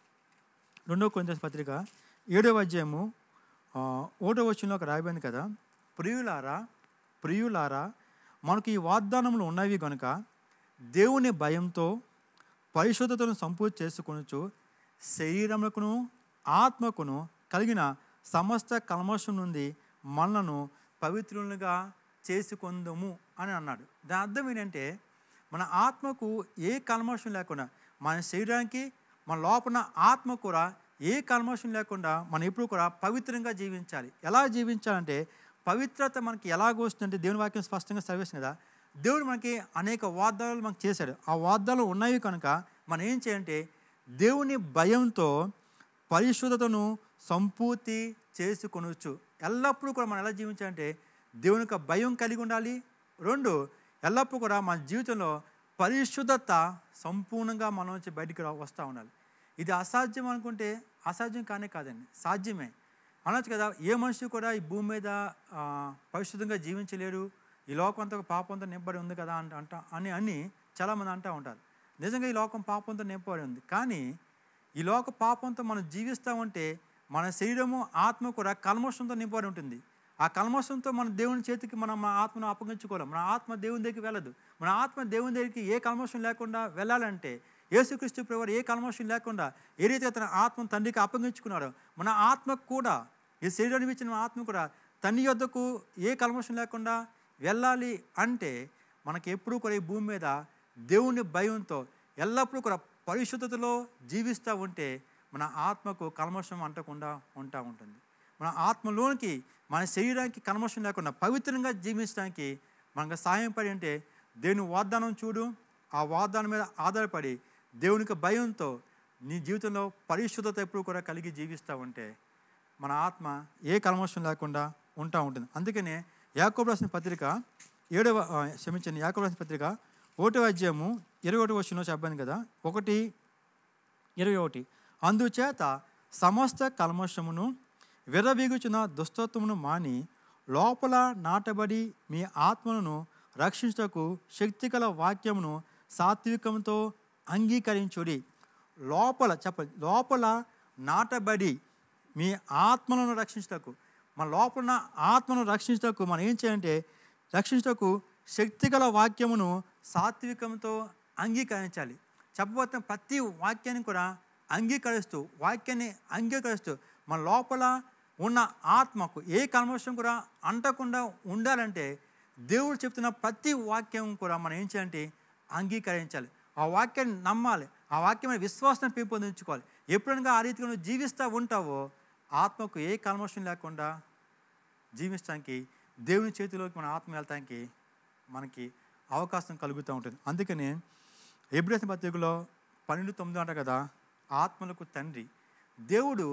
రెండో కొరింథీయుల పత్రిక ఏడవ అధ్యాయము ఆ, ఒకటో వచ్చిన ఒక రాయబడింది కదా ప్రియులారా ప్రియులారా మనకు ఈ వాగ్దానములు ఉన్నవి కనుక దేవుని భయంతో పరిశుద్ధతను సంపూర్తి చేసుకొనొచ్చు శరీరమునకును ఆత్మకును కలిగిన సమస్త కల్మషం నుండి మనలను పవిత్రులుగా చేసుకొందము అని అన్నాడు దాని అర్థం ఏంటంటే మన ఆత్మకు ఏ కల్మషం లేకుండా మన శరీరానికి మన లోపల ఆత్మ కూడా ఏ కల్మషం లేకుండా మనం ఎప్పుడు కూడా పవిత్రంగా జీవించాలి ఎలా జీవించాలంటే పవిత్రత మనకి ఎలాగ వస్తుందంటే దేవుని వాక్యం స్పష్టంగా చదివేసింది కదా దేవుడు మనకి అనేక వాగ్దానాలు మనకు చేశాడు ఆ వాగ్దానాలు ఉన్నాయి కనుక మనం ఏం చేయాలంటే దేవుని భయంతో పరిశుద్ధతను సంపూర్తి చేసుకొనవచ్చు ఎల్లప్పుడూ కూడా మనం ఎలా జీవించాలంటే దేవుని యొక్క భయం కలిగి ఉండాలి రెండు ఎల్లప్పుడూ కూడా మన జీవితంలో పరిశుద్ధత సంపూర్ణంగా మన నుంచి బయటికి రా వస్తూ ఉండాలి ఇది అసాధ్యం అనుకుంటే అసాధ్యం కానే కాదండి సాధ్యమే అనొచ్చు కదా ఏ మనిషి కూడా ఈ భూమి మీద ఆ, పరిశుద్ధంగా జీవించలేరు ఈ లోకం అంతా పాపంతో నింపబడి ఉంది కదా అంట అంట అని అని చాలామంది అంటూ ఉంటారు నిజంగా ఈ లోకం పాపంతో నింపబడి ఉంది కానీ ఈ లోక పాపంతో మనం జీవిస్తూ ఉంటే మన శరీరము ఆత్మ కూడా కల్మషంతో నింపబడి ఉంటుంది ఆ కల్మషంతో మన దేవుని చేతికి మనం మన ఆత్మను అప్పగించుకోలేం మన ఆత్మ దేవుని దగ్గరికి వెళ్ళదు మన ఆత్మ దేవుని దగ్గరికి ఏ కల్మషం లేకుండా వెళ్ళాలంటే యేసుక్రీస్తు ప్రభు ఏ కల్మషం లేకుండా ఏ రీతిగా తన ఆత్మను తండ్రికి అప్పగించుకున్నాడో మన ఆత్మ కూడా ఈ శరీరాన్ని ఇచ్చిన మన ఆత్మ కూడా తండ్రి యొద్దకు ఏ కల్మషం లేకుండా వెళ్ళాలి అంటే మనకి ఎప్పుడూ కూడా ఈ భూమి మీద దేవుని భయంతో ఎల్లప్పుడూ కూడా పరిశుద్ధతలో జీవిస్తూ ఉంటే మన ఆత్మకు కల్మషం అంటకుండా ఉంటా ఉంటుంది మన ఆత్మలోనికి మన శరీరానికి కల్మషం లేకుండా పవిత్రంగా జీవించడానికి మనకు సాయం పడి అంటే దేవుని వాగ్దానం చూడు ఆ వాగ్దానం మీద ఆధారపడి దేవునికి భయంతో నీ జీవితంలో పరిశుద్ధత ఎప్పుడు కూడా కలిగి జీవిస్తూ ఉంటే మన ఆత్మ ఏ కల్మషం లేకుండా ఉంటా ఉంటుంది అందుకనే యాకోబు రాసిన పత్రిక ఏడవ ఆ, క్షమించండి యాకోబు రాసిన పత్రిక ఒకటో అధ్యాయము ఇరవై ఒకటి వచ్చిన చెప్పాను కదా ఒకటి ఇరవై ఒకటి అందుచేత సమస్త కల్మషమును విర్రవీగుచున్న దుస్తత్వమును మాని లోపల నాటబడి మీ ఆత్మలను రక్షించటకు శక్తిగల వాక్యమును సాత్వికంతో అంగీకరించుడి లోపల చెప్పండి లోపల నాటబడి మీ ఆత్మలను రక్షించటకు మన లోపల ఉన్న ఆత్మను రక్షించటకు మనం ఏం చేయాలంటే రక్షించటకు శక్తిగల వాక్యమును సాత్వికంతో అంగీకరించాలి చెప్పబోతున్న ప్రతి వాక్యాన్ని కూడా అంగీకరిస్తూ వాక్యాన్ని అంగీకరిస్తూ మన లోపల ఉన్న ఆత్మకు ఏ కల్మషం కూడా అంటకుండా ఉండాలంటే దేవుడు చెప్తున్న ప్రతి వాక్యం కూడా మనం ఏం చేయాలంటే అంగీకరించాలి ఆ వాక్యాన్ని నమ్మాలి ఆ వాక్యం మీద విశ్వాసం పెంపొందించుకోవాలి ఎప్పుడైనా ఆ రీతిగా నువ్వు జీవిస్తూ ఉంటావో ఆత్మకు ఏ కల్మషం లేకుండా జీవించడానికి దేవుని చేతిలోకి మన ఆత్మ వెళ్తానికి మనకి అవకాశం కలుగుతూ ఉంటుంది అందుకని ఎబ్రిస్ పత్రికలో పన్నెండు తొమ్మిది అంట కదా ఆత్మలకు తండ్రి దేవుడు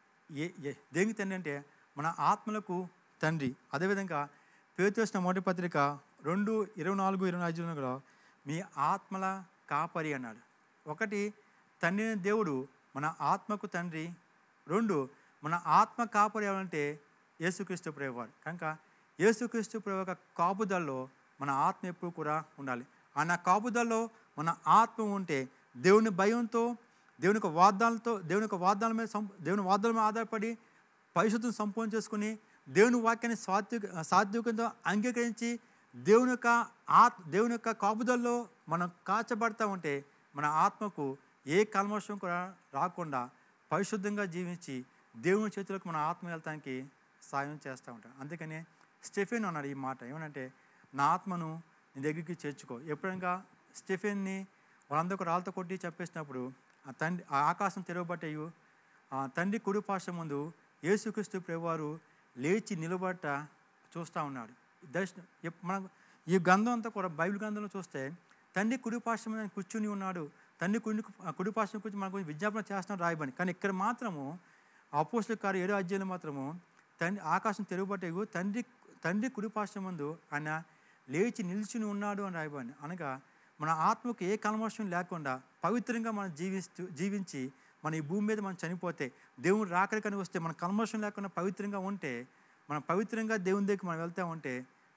ఏ ఏ దేనికి తండ్రి అంటే మన ఆత్మలకు తండ్రి అదేవిధంగా పేతుసిన మొదటి పత్రిక రెండు ఇరవై నాలుగు ఇరవై ఐదులో మీ ఆత్మల కాపరి అన్నాడు ఒకటి తండ్రి అయిన దేవుడు మన ఆత్మకు తండ్రి రెండు మన ఆత్మ కాపరి ఎవరంటే యేసుక్రీస్తు ప్రేవాడు కనుక యేసుక్రీస్తు ప్రేమ యొక్క కాపుదల్లో మన ఆత్మ ఎప్పుడు కూడా ఉండాలి ఆయన కాపుదల్లో మన ఆత్మ ఉంటే దేవుని భయంతో దేవుని యొక్క వాగ్దానాలతో దేవుని యొక్క వాగ్దానాల మీద సం- దేవుని వాగ్దానం మీద ఆధారపడి పరిశుద్ధం సంపూర్ణ చేసుకుని దేవుని వాక్యాన్ని సాత్విక సాత్వికంతో అంగీకరించి దేవుని యొక్క ఆత్ దేవుని యొక్క కాపుదల్లో మనం కాచబడతా ఉంటే మన ఆత్మకు ఏ కల్మషం కూడా రాకుండా పరిశుద్ధంగా జీవించి దేవుని చేతులకు మన ఆత్మ వెళ్తానికి సాయం చేస్తూ ఉంటాం అందుకనే స్టెఫెన్ అన్నాడు ఈ మాట ఏమనంటే నా ఆత్మను నీ దగ్గరికి చేర్చుకో ఎప్పుడైనా స్టెఫెన్ని వాళ్ళందరూ రాళ్ళతో కొట్టి చెప్పేసినప్పుడు ఆ తండ్రి ఆ ఆకాశం తెరవబట్టేయు ఆ తండ్రి కుడి పార్శ్వ ముందు యేసుక్రీస్తు ప్రభువారు లేచి నిలబడ్డ చూస్తూ ఉన్నాడు దర్శనం ఎప్- మనం ఈ గంధం అంతా కూడా బైబిల్ గ్రంథంలో చూస్తే తండ్రి కుడి పార్శ్వం మీద ఆయన కూర్చుని ఉన్నాడు తండ్రి కుడి కుడి పార్శ్వం కూర్చొని మనకు విజ్ఞాపన చేస్తున్నాడు రాయబని కానీ ఇక్కడ మాత్రము అపోస్టుల కార్య ఏడో అధ్యాయులు మాత్రము తండ్రి ఆకాశం తెరుగుబట్టేగు తండ్రి తండ్రి కుడి పార్శ్వం ముందు ఆయన లేచి నిల్చుని ఉన్నాడు అని రాయబడి అనగా మన ఆత్మకు ఏ కల్మషం లేకుండా పవిత్రంగా మనం జీవిస్తూ జీవించి మన ఈ భూమి మీద మనం చనిపోతే దేవుడు రాకడికని వస్తే మన కల్మషం లేకుండా పవిత్రంగా ఉంటే మనం పవిత్రంగా దేవుని దగ్గరికి మనం వెళ్తా ఉంటే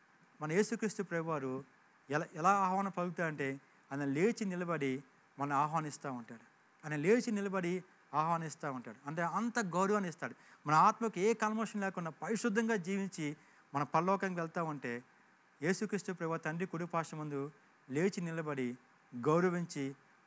మన యేసుక్రీస్తు ప్రభువారు ఎలా ఎలా ఆహ్వానం పలుకుతాడంటే ఆయన లేచి నిలబడి మన ఆహ్వానిస్తూ ఉంటాడు ఆయన లేచి నిలబడి ఆహ్వానిస్తూ ఉంటాడు అంటే అంత గౌరవాన్ని ఇస్తాడు మన ఆత్మకు ఏ కల్మషం లేకుండా పరిశుద్ధంగా జీవించి మన పరలోకానికి వెళ్తా ఉంటే యేసుక్రీస్తు ప్రభు తండ్రి కుడి పార్శ్వ ముందు లేచి నిలబడి గౌరవించి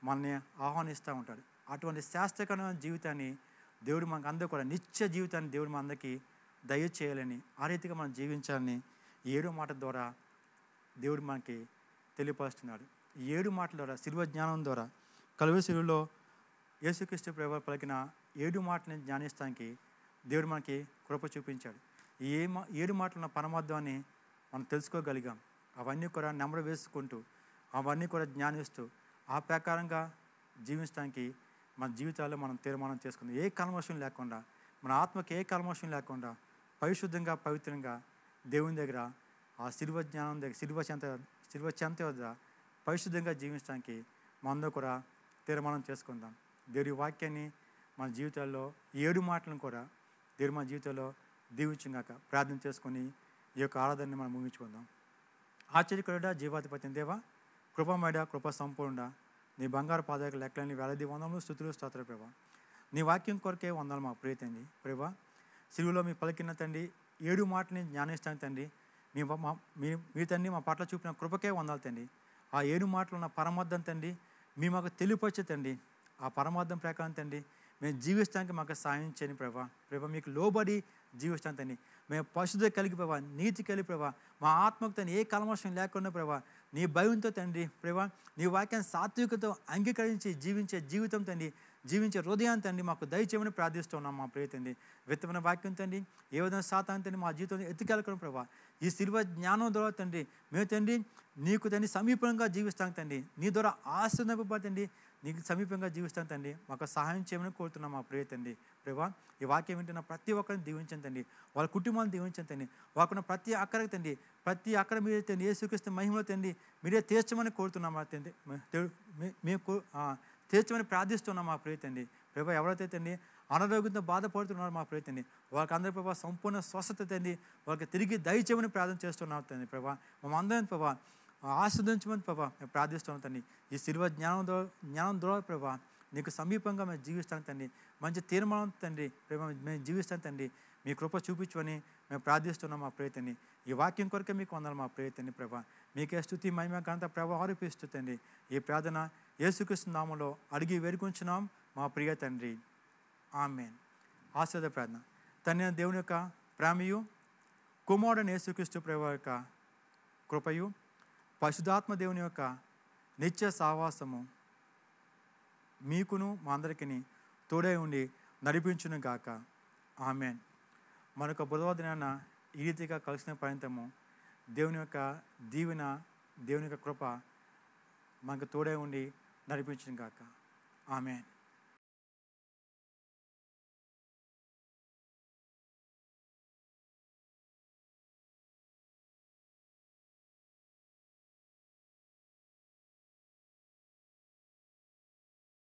మనల్ని ఆహ్వానిస్తూ ఉంటాడు అటువంటి శాస్త్రకరమైన జీవితాన్ని దేవుడు మనకు అందరూ కూడా నిత్య జీవితాన్ని దేవుడు మన అందరికీ దయచేయాలని ఆ రీతిగా మనం జీవించాలని ఈ ఏడో మాట ద్వారా దేవుడు మనకి తెలియపరుస్తున్నాడు ఈ ఏడు మాటల ద్వారా శిల్వ జ్ఞానం ద్వారా కలువ శిలువలో యేసుక్రీస్తు ప్రభు పలికిన ఏడు మాటలని జ్ఞానిస్తానికి దేవుడు మనకి కృప చూపించాడు ఈ ఏ మా ఏడు మాటలు ఉన్న పరమార్థాన్ని మనం తెలుసుకోగలిగాం అవన్నీ కూడా నెంబర్ వేసుకుంటూ అవన్నీ కూడా జ్ఞానిస్తూ ఆ ప్రకారంగా జీవించడానికి మన జీవితాల్లో మనం తీర్మానం చేసుకుందాం ఏ కల్మషం లేకుండా మన ఆత్మకి ఏ కల్మషం లేకుండా పరిశుద్ధంగా పవిత్రంగా దేవుని దగ్గర ఆ శిల్వ జ్ఞానం దగ్గర శిల్వ చెంత శిల్వ చెంత వద్ద పరిశుద్ధంగా జీవించడానికి మనందరూ కూడా తీర్మానం చేసుకుందాం దేవుడి వాక్యాన్ని మన జీవితాల్లో ఈ ఏడు మాటలను కూడా దేవుడు మన జీవితంలో దీవించుగాక ప్రార్థన చేసుకొని ఈ యొక్క ఆరాధనని మనం ముగించుకుందాం ఆశ్చర్యకరుడ జీవాధిపతి దేవా కృపమేడ కృప సంపూర్ణ నీ బంగారు పాదాలకు లెక్కలని వేలది వందలు స్థుతులు స్తోత్ర ప్రభా నీ వాక్యం కొరకే వందలు మా ప్రియతండి ప్రభా సిలువలో మీ పలికిన తండ్రి ఏడు మాటని జ్ఞానిస్తాను తండ్రి మీ మా మీ మీ తండ్రి మా పట్ల చూపిన కృపకే వందాలి తండ్రి ఆ ఏడు మాటలు ఉన్న పరమార్థం తండ్రి మీ మాకు తెలియపరిచే తండ్రి ఆ పరమార్థం ప్రకారం తండ్రి మేము జీవిస్తానికి మాకు సాయం చేయని ప్రభా ప్రభా మీకు లోబడి జీవిస్తాం తండ్రి మేము పశుధ కలిగి ప్రభా నీతి కలిగి ప్రభా మా ఆత్మకు తండ్రి ఏ కల్మషం లేకుండా ప్రభా నీ భయంతో తండ్రి ప్రభా నీ వాక్యాన్ని సాత్వికతో అంగీకరించి జీవించే జీవితం తండ్రి జీవించే హృదయాన్ని తండ్రి మాకు దయచేయమని ప్రార్థిస్తున్నాం మా ప్రియ తండ్రి విత్తమైన వాక్యం తండ్రి ఏ విధంగా సాతాన్ని తండ్రి మా జీవితంలో ఎత్తుకెళ్ళకడం ప్రభా ఈ శిల్వ జ్ఞానం ద్వారా తండ్రి మేము తండ్రి నీకు తండ్రి సమీపంగా జీవిస్తాం తండ్రి నీ ద్వారా ఆశ్రదింపబడి నీకు సమీపంగా జీవిస్తాం తండ్రి మాకు సహాయం చేయమని కోరుతున్నాం మా ప్రియ తండ్రి ప్రభా ఈ వాక్యం వింటున్న ప్రతి ఒక్కరిని దీవించండి తండ్రి వాళ్ళ కుటుంబాలను దీవించండి తండ్రి వాళ్ళకున్న ప్రతి అక్కడికి తండ్రి ప్రతి అక్కడ మీరే తండ్రి ఏ స్వీకరిస్తే మహిమలో తండ్రి మీరే తీర్చమని కోరుతున్నాం మా తండ్రి మే- తె- మే- మేము కో- ఆ, తీర్చమని ప్రార్థిస్తున్నాం మా ప్రియ తండ్రి ప్రభా ఎవరైతే తండ్రి అనారోగ్యంతో బాధపడుతున్నారో మా ప్రియ తండ్రి వాళ్ళకి అందరి ప్రభా సంపూర్ణ స్వస్థత తండ్రి వాళ్ళకి తిరిగి దయచేయమని ప్రార్థన చేస్తున్నాం తండ్రి ప్రభా మమ్మందరం ప్రభా ఆస్వాదించమని ప్రభా మేము ప్రార్థిస్తున్నాం తండ్రి ఈ శిల్వ జ్ఞానం ద్వారా జ్ఞానం ద్వారా ప్రభా నీకు సమీపంగా మేము జీవిస్తాం తండ్రి మంచి తీర్మానం తండ్రి ప్రభా మేము జీవిస్తాం తండ్రి మీ కృప చూపించమని మేము ప్రార్థిస్తున్నాం మా ప్రియతని ఈ వాక్యం కొరకే మీకు వందాలి మా ప్రియతని ప్రభా మీకే స్థుతి మహిమ ఘనత ప్రభా ఆరోపిస్తుంది ఈ ప్రార్థన యేసుకృష్ణ నామంలో అడిగి వేడుకుంటున్నాం మా ప్రియ తండ్రి ఆమెన్ ఆశ్రద ప్రార్థన తండ్రి అయిన దేవుని యొక్క ప్రేమయు కుమారుడని యేసుక్రీస్తు ప్రభు యొక్క కృపయు పరిశుధాత్మ దేవుని యొక్క నిత్య సావాసము మీకును మా అందరికీ తోడై ఉండి నడిపించును గాక ఆమెన్ మనొక బుధవాదినాన ఈ రీతిగా కలిసిన పర్యంతము దేవుని యొక్క దీవెన దేవుని యొక్క కృప మనకు తోడై ఉండి నడిపించును గాక ఆమెన్